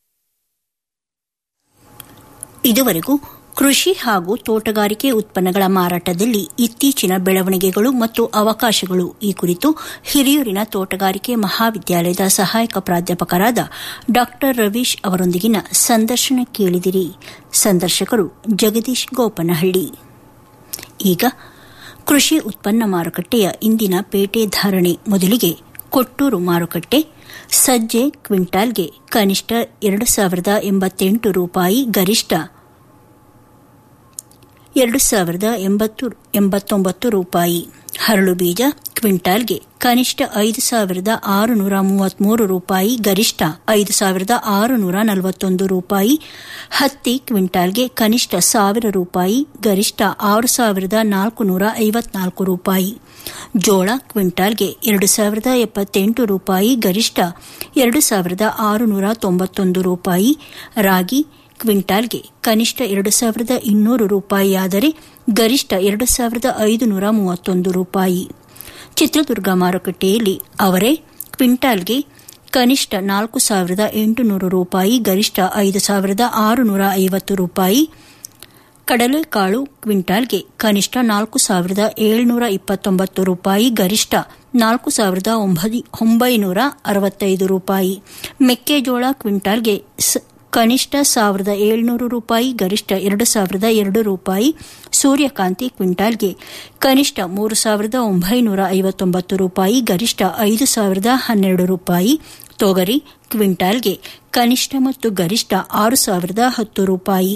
ಇದುವರೆಗೂ ಕೃಷಿ ಹಾಗೂ ತೋಟಗಾರಿಕೆ ಉತ್ಪನ್ನಗಳ ಮಾರಾಟದಲ್ಲಿ ಇತ್ತೀಚಿನ ಬೆಳವಣಿಗೆಗಳು ಮತ್ತು ಅವಕಾಶಗಳು ಈ ಕುರಿತು ಹಿರಿಯೂರಿನ ತೋಟಗಾರಿಕೆ ಮಹಾವಿದ್ಯಾಲಯದ ಸಹಾಯಕ ಪ್ರಾಧ್ಯಾಪಕರಾದ ಡಾ ರವೀಶ್ ಅವರೊಂದಿಗಿನ ಸಂದರ್ಶನ ಕೇಳಿದಿರಿ ಸಂದರ್ಶಕರು ಜಗದೀಶ್ ಗೋಪನಹಳ್ಳಿ ಈಗ ಕೃಷಿ ಉತ್ಪನ್ನ ಮಾರುಕಟ್ಟೆಯ ಇಂದಿನ ಪೇಟೆ ಧಾರಣೆ ಮೊದಲಿಗೆ ಕೊಟ್ಟೂರು ಮಾರುಕಟ್ಟೆ ಸಜ್ಜೆ ಕ್ವಿಂಟಾಲ್ಗೆ ಕನಿಷ್ಠ ಎರಡು ಸಾವಿರದ ಎಂಬತ್ತೆಂಟು ರೂಪಾಯಿ ಗರಿಷ್ಠ ಎರಡು ಸಾವಿರದ ಎಂಬತ್ತು ಎಂಬತ್ತೊಂಬತ್ತು ರೂಪಾಯಿ ಹರಳು ಬೀಜ ಕ್ವಿಂಟಾಲ್ಗೆ ಕನಿಷ್ಠ ಐದು ಸಾವಿರದ ಆರುನೂರ ಮೂವತ್ಮೂರು ರೂಪಾಯಿ ಗರಿಷ್ಠ ಐದು ಸಾವಿರದ ಆರುನೂರ ನಲವತ್ತೊಂದು ರೂಪಾಯಿ ಹತ್ತಿ ಕ್ವಿಂಟಾಲ್ಗೆ ಕನಿಷ್ಠ ಸಾವಿರ ರೂಪಾಯಿ ಗರಿಷ್ಠ ಆರು ಸಾವಿರದ ನಾಲ್ಕುನೂರ ಐವತ್ನಾಲ್ಕು ರೂಪಾಯಿ ಜೋಳ ಕ್ವಿಂಟಾಲ್ಗೆ ಎರಡು ಸಾವಿರದ ಎಪ್ಪತ್ತೆಂಟು ರೂಪಾಯಿ ಗರಿಷ್ಠ ಎರಡು ಸಾವಿರದ ಆರುನೂರ ತೊಂಬತ್ತೊಂದು ರೂಪಾಯಿ ರಾಗಿ ಕ್ವಿಂಟಾಲ್ಗೆ ಕನಿಷ್ಠ ಎರಡು ಸಾವಿರದ ಇನ್ನೂರು ರೂಪಾಯಿಯಾದರೆ ಗರಿಷ್ಠ ಎರಡು ಸಾವಿರದ ಐದುನೂರ ಮೂವತ್ತೊಂದು ರೂಪಾಯಿ ಚಿತ್ರದುರ್ಗ ಮಾರುಕಟ್ಟೆಯಲ್ಲಿ ಅವರೇ ಕ್ವಿಂಟಾಲ್ಗೆ ಕನಿಷ್ಠ ನಾಲ್ಕು ಸಾವಿರದ ಎಂಟುನೂರು ರೂಪಾಯಿ ಗರಿಷ್ಠ ಐದು ಸಾವಿರದ ಆರುನೂರ ಐವತ್ತು ರೂಪಾಯಿ ಕಡಲೆಕಾಳು ಕ್ವಿಂಟಾಲ್ಗೆ ಕನಿಷ್ಠ ನಾಲ್ಕು ಸಾವಿರದ ಏಳುನೂರ ಇಪ್ಪತ್ತೊಂಬತ್ತು ರೂಪಾಯಿ ಗರಿಷ್ಠ ನಾಲ್ಕು ಸಾವಿರದ ಒಂಬೈನೂರ ಅರವತ್ತೈದು ರೂಪಾಯಿ ಮೆಕ್ಕೆಜೋಳ ಕ್ವಿಂಟಾಲ್ಗೆ ಕನಿಷ್ಠ ಸಾವಿರದ ಏಳ್ನೂರು ರೂಪಾಯಿ ಗರಿಷ್ಠ ಎರಡು ಸಾವಿರದ ಎರಡು ರೂಪಾಯಿ ಸೂರ್ಯಕಾಂತಿ ಕ್ವಿಂಟಾಲ್ಗೆ ಕನಿಷ್ಠ ಮೂರು ಸಾವಿರದ ಒಂಬೈನೂರ ಐವತ್ತೊಂಬತ್ತು ರೂಪಾಯಿ ಗರಿಷ್ಠ ಐದು ಸಾವಿರದ ಹನ್ನೆರಡು ರೂಪಾಯಿ ತೊಗರಿ ಕ್ವಿಂಟಾಲ್ಗೆ ಕನಿಷ್ಠ ಮತ್ತು ಗರಿಷ್ಠ ಆರು ಸಾವಿರದ ಹತ್ತು ರೂಪಾಯಿ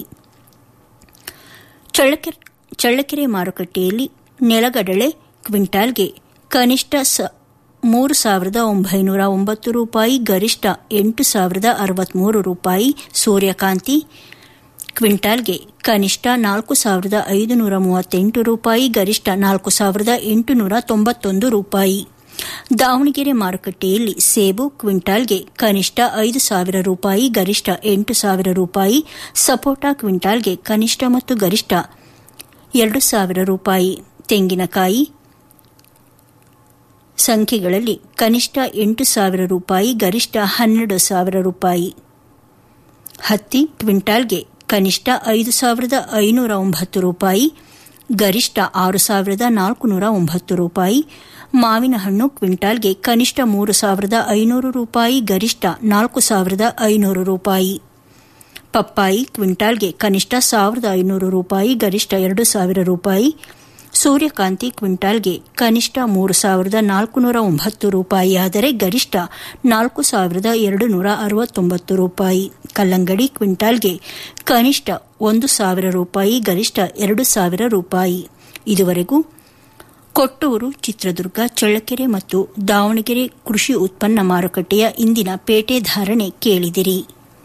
ಚಳ್ಳಕೆರೆ ಮಾರುಕಟ್ಟೆಯಲ್ಲಿ ನೆಲಗಡಲೆ ಕ್ವಿಂಟಾಲ್ಗೆ ಕನಿಷ್ಠ ಮೂರು ಸಾವಿರದ ಒಂಬೈನೂರ ಒಂಬತ್ತು ರೂಪಾಯಿ ಗರಿಷ್ಠ ಎಂಟು ಸಾವಿರದ ಅರವತ್ಮೂರು ರೂಪಾಯಿ ಸೂರ್ಯಕಾಂತಿ ಕ್ವಿಂಟಾಲ್ಗೆ ಕನಿಷ್ಠ ನಾಲ್ಕು ಸಾವಿರದ ಐದುನೂರ ಮೂವತ್ತೆಂಟು ರೂಪಾಯಿ ಗರಿಷ್ಠ ನಾಲ್ಕು ಸಾವಿರದ ಎಂಟುನೂರ ತೊಂಬತ್ತೊಂದು ರೂಪಾಯಿ ದಾವಣಗೆರೆ ಮಾರುಕಟ್ಟೆಯಲ್ಲಿ ಸೇಬು ಕ್ವಿಂಟಾಲ್ಗೆ ಕನಿಷ್ಠ ಐದು ಸಾವಿರ ರೂಪಾಯಿ ಗರಿಷ್ಠ ಎಂಟು ಸಾವಿರ ರೂಪಾಯಿ ಸಪೋಟಾ ಕ್ವಿಂಟಾಲ್ಗೆ ಕನಿಷ್ಠ ಮತ್ತು ಗರಿಷ್ಠ ಎರಡು ಸಾವಿರ ರೂಪಾಯಿ ತೆಂಗಿನಕಾಯಿ ಸಂಖ್ಯೆಗಳಲ್ಲಿ ಕನಿಷ್ಠ ಎಂಟು ಸಾವಿರ ರೂಪಾಯಿ ಗರಿಷ್ಠ ಹನ್ನೆರಡು ಸಾವಿರ ರೂಪಾಯಿ ಹತ್ತಿ ಕ್ವಿಂಟಾಲ್ಗೆ ಕನಿಷ್ಠ ಐದು ಸಾವಿರದ ಐನೂರ ಒಂಬತ್ತು ರೂಪಾಯಿ ಗರಿಷ್ಠ ಆರು ಸಾವಿರದ ನಾಲ್ಕುನೂರ ಒಂಬತ್ತು ರೂಪಾಯಿ ಮಾವಿನ ಹಣ್ಣು ಕ್ವಿಂಟಾಲ್ಗೆ ಕನಿಷ್ಠ ಮೂರು ಸಾವಿರದ ಐನೂರು ರೂಪಾಯಿ ಗರಿಷ್ಠ ನಾಲ್ಕು ಸಾವಿರದ ಐನೂರು ರೂಪಾಯಿ ಪಪ್ಪಾಯಿ ಕ್ವಿಂಟಾಲ್ಗೆ ಕನಿಷ್ಠ ಸಾವಿರದ ಐನೂರು ರೂಪಾಯಿ ಗರಿಷ್ಠ ಎರಡು ಸಾವಿರ ರೂಪಾಯಿ ಸೂರ್ಯಕಾಂತಿ ಕ್ವಿಂಟಾಲ್ಗೆ ಕನಿಷ್ಠ ಮೂರು ಸಾವಿರದ ನಾಲ್ಕುನೂರ ಒಂಬತ್ತು ರೂಪಾಯಿಯಾದರೆ ಗರಿಷ್ಠ ನಾಲ್ಕು ಸಾವಿರದ ಎರಡು ನೂರ ಅರವತ್ತೊಂಬತ್ತು ರೂಪಾಯಿ ಕಲ್ಲಂಗಡಿ ಕ್ವಿಂಟಾಲ್ಗೆ ಕನಿಷ್ಠ ಒಂದು ಸಾವಿರ ರೂಪಾಯಿ ಗರಿಷ್ಠ ಎರಡು ಸಾವಿರ ರೂಪಾಯಿ ಇದುವರೆಗೂ ಕೊಟ್ಟೂರು ಚಿತ್ರದುರ್ಗ ಚಳ್ಳಕೆರೆ ಮತ್ತು ದಾವಣಗೆರೆ ಕೃಷಿ ಉತ್ಪನ್ನ ಮಾರುಕಟ್ಟೆಯ ಇಂದಿನ ಪೇಟೆ ಧಾರಣೆ ಕೇಳಿದಿರಿ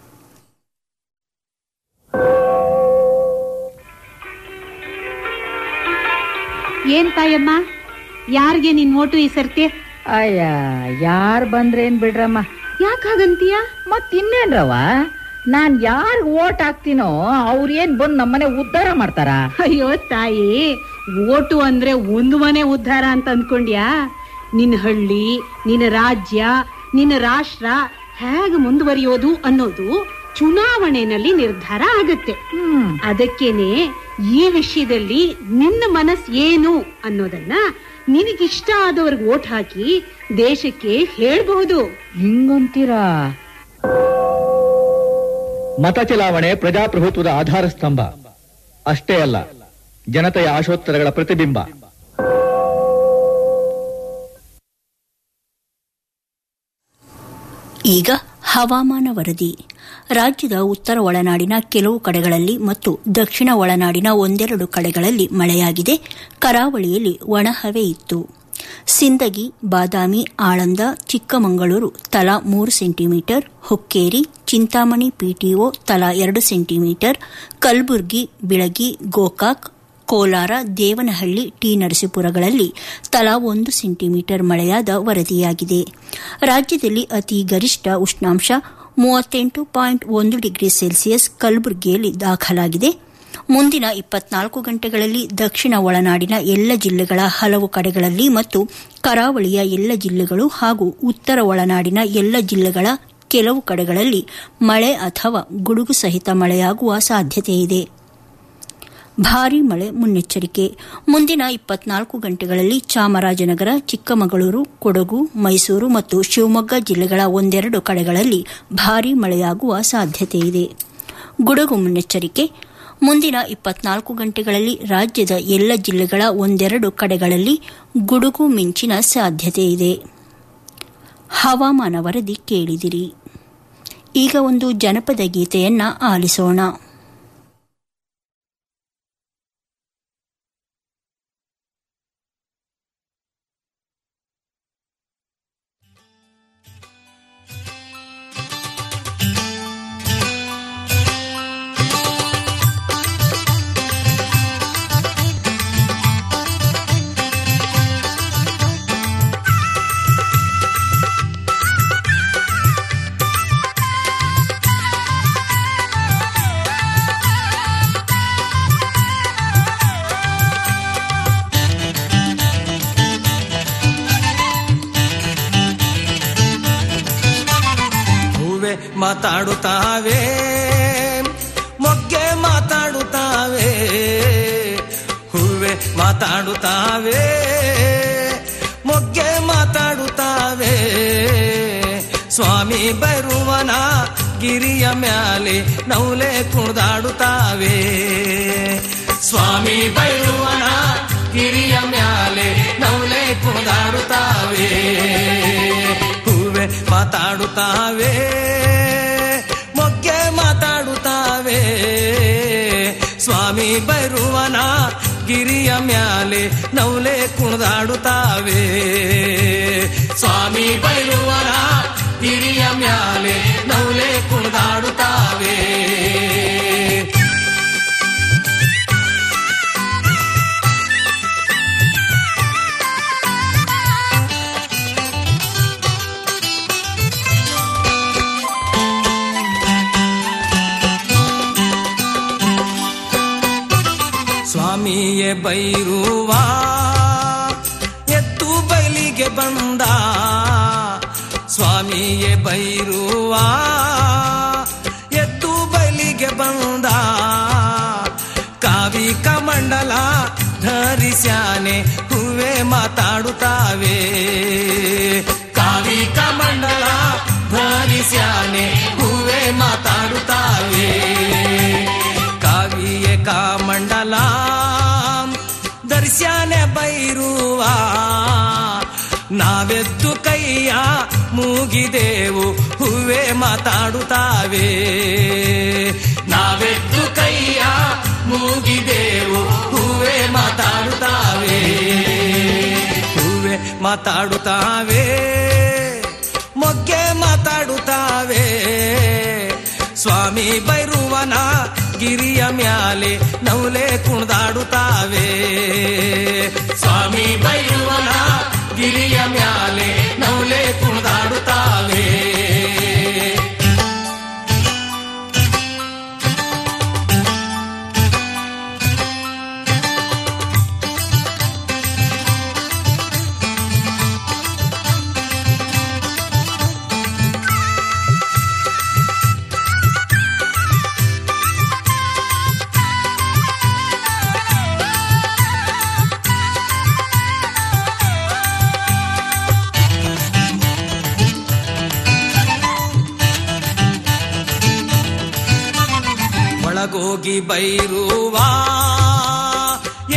ಏನ್ ತಾಯಮ್ಮ ಯಾರಿಗೆ ನಿನ್ ಓಟು ಈ ಸರ್ತಿ ಅಯ್ಯ ಯಾರ್ ಬಂದ್ರೇನ್ ಬಿಡ್ರಮ್ಮ ಯಾಕ ಹಾಗಂತೀಯ ಮತ್ ಇನ್ನೇನ್ರವ ನಾನ್ ಯಾರ್ ಓಟ್ ಹಾಕ್ತೀನೋ ಅವ್ರೇನ್ ಬಂದ್ ನಮ್ಮನೆ ಉದ್ಧಾರ ಮಾಡ್ತಾರ ಅಯ್ಯೋ ತಾಯಿ ಓಟು ಅಂದ್ರೆ ಒಂದು ಮನೆ ಉದ್ಧಾರ ಅಂತ ಅನ್ಕೊಂಡ್ಯಾ ನಿನ್ನ ಹಳ್ಳಿ ನಿನ್ನ ರಾಜ್ಯ ನಿನ್ನ ರಾಷ್ಟ್ರ ಹೇಗೆ ಮುಂದುವರಿಯೋದು ಅನ್ನೋದು ಚುನಾವಣೆಯಲ್ಲಿ ನಿರ್ಧಾರ ಆಗತ್ತೆ ಅದಕ್ಕೇನೆ ಈ ವಿಷಯದಲ್ಲಿ ನಿನ್ನ ಮನಸ್ ಏನು ಅನ್ನೋದನ್ನ ನಿನಗಿಷ್ಟ ಆದವ್ರಿಗೆ ಓಟ್ ಹಾಕಿ ದೇಶಕ್ಕೆ ಹೇಳ್ಬಹುದು ಹಿಂಗಂತೀರಾ ಮತ ಚಲಾವಣೆ ಪ್ರಜಾಪ್ರಭುತ್ವದ ಆಧಾರ ಸ್ತಂಭ ಅಷ್ಟೇ ಅಲ್ಲ ಜನತೆಯ ಆಶೋತ್ತರಗಳ ಪ್ರತಿಬಿಂಬ ಈಗ ಹವಾಮಾನ ವರದಿ ರಾಜ್ಯದ ಉತ್ತರ ಒಳನಾಡಿನ ಕೆಲವು ಕಡೆಗಳಲ್ಲಿ ಮತ್ತು ದಕ್ಷಿಣ ಒಳನಾಡಿನ ಒಂದೆರಡು ಕಡೆಗಳಲ್ಲಿ ಮಳೆಯಾಗಿದೆ ಕರಾವಳಿಯಲ್ಲಿ ಒಣಹವೆ ಇತ್ತು ಸಿಂದಗಿ ಬಾದಾಮಿ ಆಳಂದ ಚಿಕ್ಕಮಗಳೂರು ತಲಾ ಮೂರು ಸೆಂಟಿಮೀಟರ್ ಹುಕ್ಕೇರಿ ಚಿಂತಾಮಣಿ ಪಿಟಿಒ ತಲಾ ಎರಡು ಸೆಂಟಿಮೀಟರ್ ಕಲಬುರಗಿ ಬಿಳಗಿ ಗೋಕಾಕ್ ಕೋಲಾರ ದೇವನಹಳ್ಳಿ ಟಿ ನರಸೀಪುರಗಳಲ್ಲಿ ತಲಾ ಒಂದು ಸೆಂಟಿಮೀಟರ್ ಮಳೆಯಾದ ವರದಿಯಾಗಿದೆ ರಾಜ್ಯದಲ್ಲಿ ಅತಿ ಗರಿಷ್ಠ ಉಷ್ಣಾಂಶ ಮೂವತ್ತೆಂಟು ಪಾಯಿಂಟ್ ಒಂದು ಡಿಗ್ರಿ ಸೆಲ್ಸಿಯಸ್ ಕಲಬುರಗಿಯಲ್ಲಿ ದಾಖಲಾಗಿದೆ ಮುಂದಿನ ಇಪ್ಪತ್ನಾಲ್ಕು ಗಂಟೆಗಳಲ್ಲಿ ದಕ್ಷಿಣ ಒಳನಾಡಿನ ಎಲ್ಲ ಜಿಲ್ಲೆಗಳ ಹಲವು ಕಡೆಗಳಲ್ಲಿ ಮತ್ತು ಕರಾವಳಿಯ ಎಲ್ಲ ಜಿಲ್ಲೆಗಳು ಹಾಗೂ ಉತ್ತರ ಒಳನಾಡಿನ ಎಲ್ಲ ಜಿಲ್ಲೆಗಳ ಕೆಲವು ಕಡೆಗಳಲ್ಲಿ ಮಳೆ ಅಥವಾ ಗುಡುಗು ಸಹಿತ ಮಳೆಯಾಗುವ ಸಾಧ್ಯತೆಯಿದೆ ಭಾರೀ ಮಳೆ ಮುನ್ನೆಚ್ಚರಿಕೆ ಮುಂದಿನ ಇಪ್ಪತ್ನಾಲ್ಕು ಗಂಟೆಗಳಲ್ಲಿ ಚಾಮರಾಜನಗರ ಚಿಕ್ಕಮಗಳೂರು ಕೊಡಗು ಮೈಸೂರು ಮತ್ತು ಶಿವಮೊಗ್ಗ ಜಿಲ್ಲೆಗಳ ಒಂದೆರಡು ಕಡೆಗಳಲ್ಲಿ ಭಾರೀ ಮಳೆಯಾಗುವ ಸಾಧ್ಯತೆಯಿದೆ ಗುಡುಗು ಮುನ್ನೆಚ್ಚರಿಕೆ ಮುಂದಿನ ಇಪ್ಪತ್ನಾಲ್ಕು ಗಂಟೆಗಳಲ್ಲಿ ರಾಜ್ಯದ ಎಲ್ಲ ಜಿಲ್ಲೆಗಳ ಒಂದೆರಡು ಕಡೆಗಳಲ್ಲಿ ಗುಡುಗು ಮಿಂಚಿನ ಸಾಧ್ಯತೆಯಿದೆ ಹವಾಮಾನ ವರದಿ ಕೇಳಿದಿರಿ ಈಗ ಒಂದು ಜನಪದ ಗೀತೆಯನ್ನ ಆಲಿಸೋಣ ಹೂವೆ ಮಾತಾಡುತ್ತಾವೆ ಮೊಗ್ಗೆ ಮಾತಾಡುತ್ತಾವೆ ಹೂವೆ ಮಾತಾಡುತ್ತಾವೆ ಮೊಗ್ಗೆ ಮಾತಾಡುತ್ತಾವೆ ಸ್ವಾಮಿ ಬರುವನ ಗಿರಿಯ ಮ್ಯಾಲೆ ನೌಲೆ ಕುಣಿದಾಡುತ್ತಾವೆ ಸ್ವಾಮಿ ಬೈರುವನ ಗಿರಿಯ ಮ್ಯಾಲೆ ನೌಲೆ ಕುಣಿದಾಡುತ್ತಾವೆ ಹೂವೆ ಮಾತಾಡುತ್ತಾವೆ ಮೊಗ್ಗೆ ಮಾತಾಡುತ್ತಾವೆ ಸ್ವಾಮಿ ಬರುವನ ಗಿರಿಯ ಮ್ಯಾಲೆ ನೌಲೆ ಕುಣಿದಾಡುತ್ತಾವೆ ಸ್ವಾಮಿ ಬೈರುವನ ಗಿರಿಯ ಮ್ಯಾಲೆ ನೌಲೆ ಕುಣಿದಾಡುತ್ತಾವೆ ಸ್ವಾಮಿಯೇ ಬೈರುವ ಎತ್ತು ಬೈಲಿಗೆ ಬಂದ ಸ್ವಾಮಿಯೇ ಬೈರುವ ಎತ್ತು ಬೈಲಿಗೆ ಬಂದ ಕಾವಿ ಕಮಂಡಲ ಧರಿಸ್ಯಾನೆ ಹೂವೆ ಮಾತಾಡುತ್ತಾವೆ ಕಾವಿ ಕಮಂಡಲ ಧರಿಸ್ಯಾನೆ ಹೂವೆ ಮಾತಾಡುತ್ತಾವೆ ಕಾವಿಯ ಕಾಮಂಡಲ ದರ್ಶನ ಬೈರುವ ನಾವೆದ್ದು ಕೈಯ ಮೂಗಿದೆವು ಹೂವೆ ಮಾತಾಡುತ್ತಾವೆ ನಾವೆದ್ದು ಕೈಯ ಮೂಗಿದೆವು ಹೂವೆ ಮಾತಾಡುತ್ತಾವೆ ಹೂವೆ ಮಾತಾಡುತ್ತಾವೆ ಮೊಗ್ಗೆ ಮಾತಾಡುತ್ತಾವೆ ಸ್ವಾಮಿ ಬೈರುವನ ಗಿರಿಯ ಮ್ಯಾಲೆ ನೌಲೆ ಕುಣಿದಾಡುತ್ತಾವೆ ಸ್ವಾಮಿ ಬೈರುವನ ಗಿರಿಯ ಮ್ಯಾಲೆ ನೌಲೆ ಕುಣಿದಾಡುತ್ತಾವೆ ಒಳಗೋಗಿ ಬೈರುವ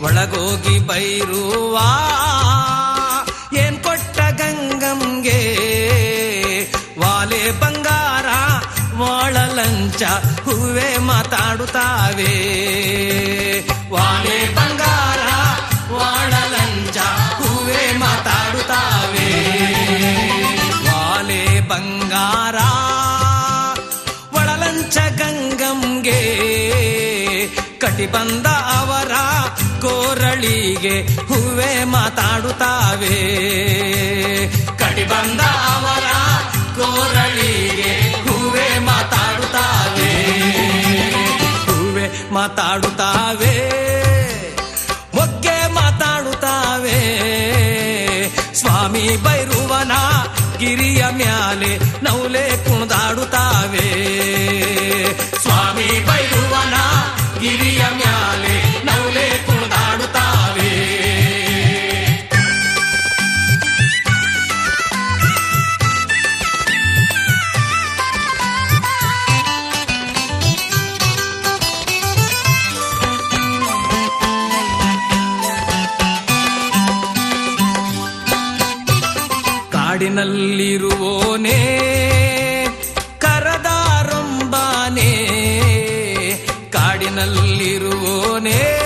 ಒಳಗೋಗಿ ಬೈರುವ ಏನ್ ಕೊಟ್ಟ ಗಂಗಂಗೆ ವಾಲೆ ಬಂಗಾರ ವಾಳ ಲಂಚ ಹೂವೆ ಮಾತಾಡುತ್ತಾವೆ ವಾಲೆ ಬಂಗಾರ ವಾಳ ಲಂಚ ಹೂವೆ ಮಾತಾಡುತ್ತಾವೆ ವಾಲೆ ಬಂಗಾರ ಒಳಲಂಚ ಗಂಗಂಗೆ ಕಟಿ ಬಂದ ಅವರ ಕೋರಳಿಗೆ ಹೂವೆ ಮಾತಾಡುತ್ತಾವೆ ಕಟಿ ಬಂದ ಅವರ ಕೋರಳಿಗೆ ಹೂವೆ ಮಾತಾಡುತ್ತಾವೆ ಹೂವೆ ಮಾತಾಡುತ್ತಾವೆ ಮೊಗ್ಗೆ ಮಾತಾಡುತ್ತಾವೆ ಸ್ವಾಮಿ ಬೈರುವನ ಗಿರಿಯ ಮ್ಯಾಲೆ ನೌಲೆ ಕುಣಿದಾಡುತ್ತಾವೆ ಸ್ವಾಮಿ ಬೈರುವನ ಗಿರಿಯ ಮ್ಯಾಲೆ ನೌಲೆ ಕುಣಿದಾಡುತ್ತಾವೆ ಕಾಡಿನಲ್ಲಿರುವೋನೇ ಕರದಾರೊಂಬಾನೆ ಕಾಡಿನಲ್ಲಿರುವೋನೇ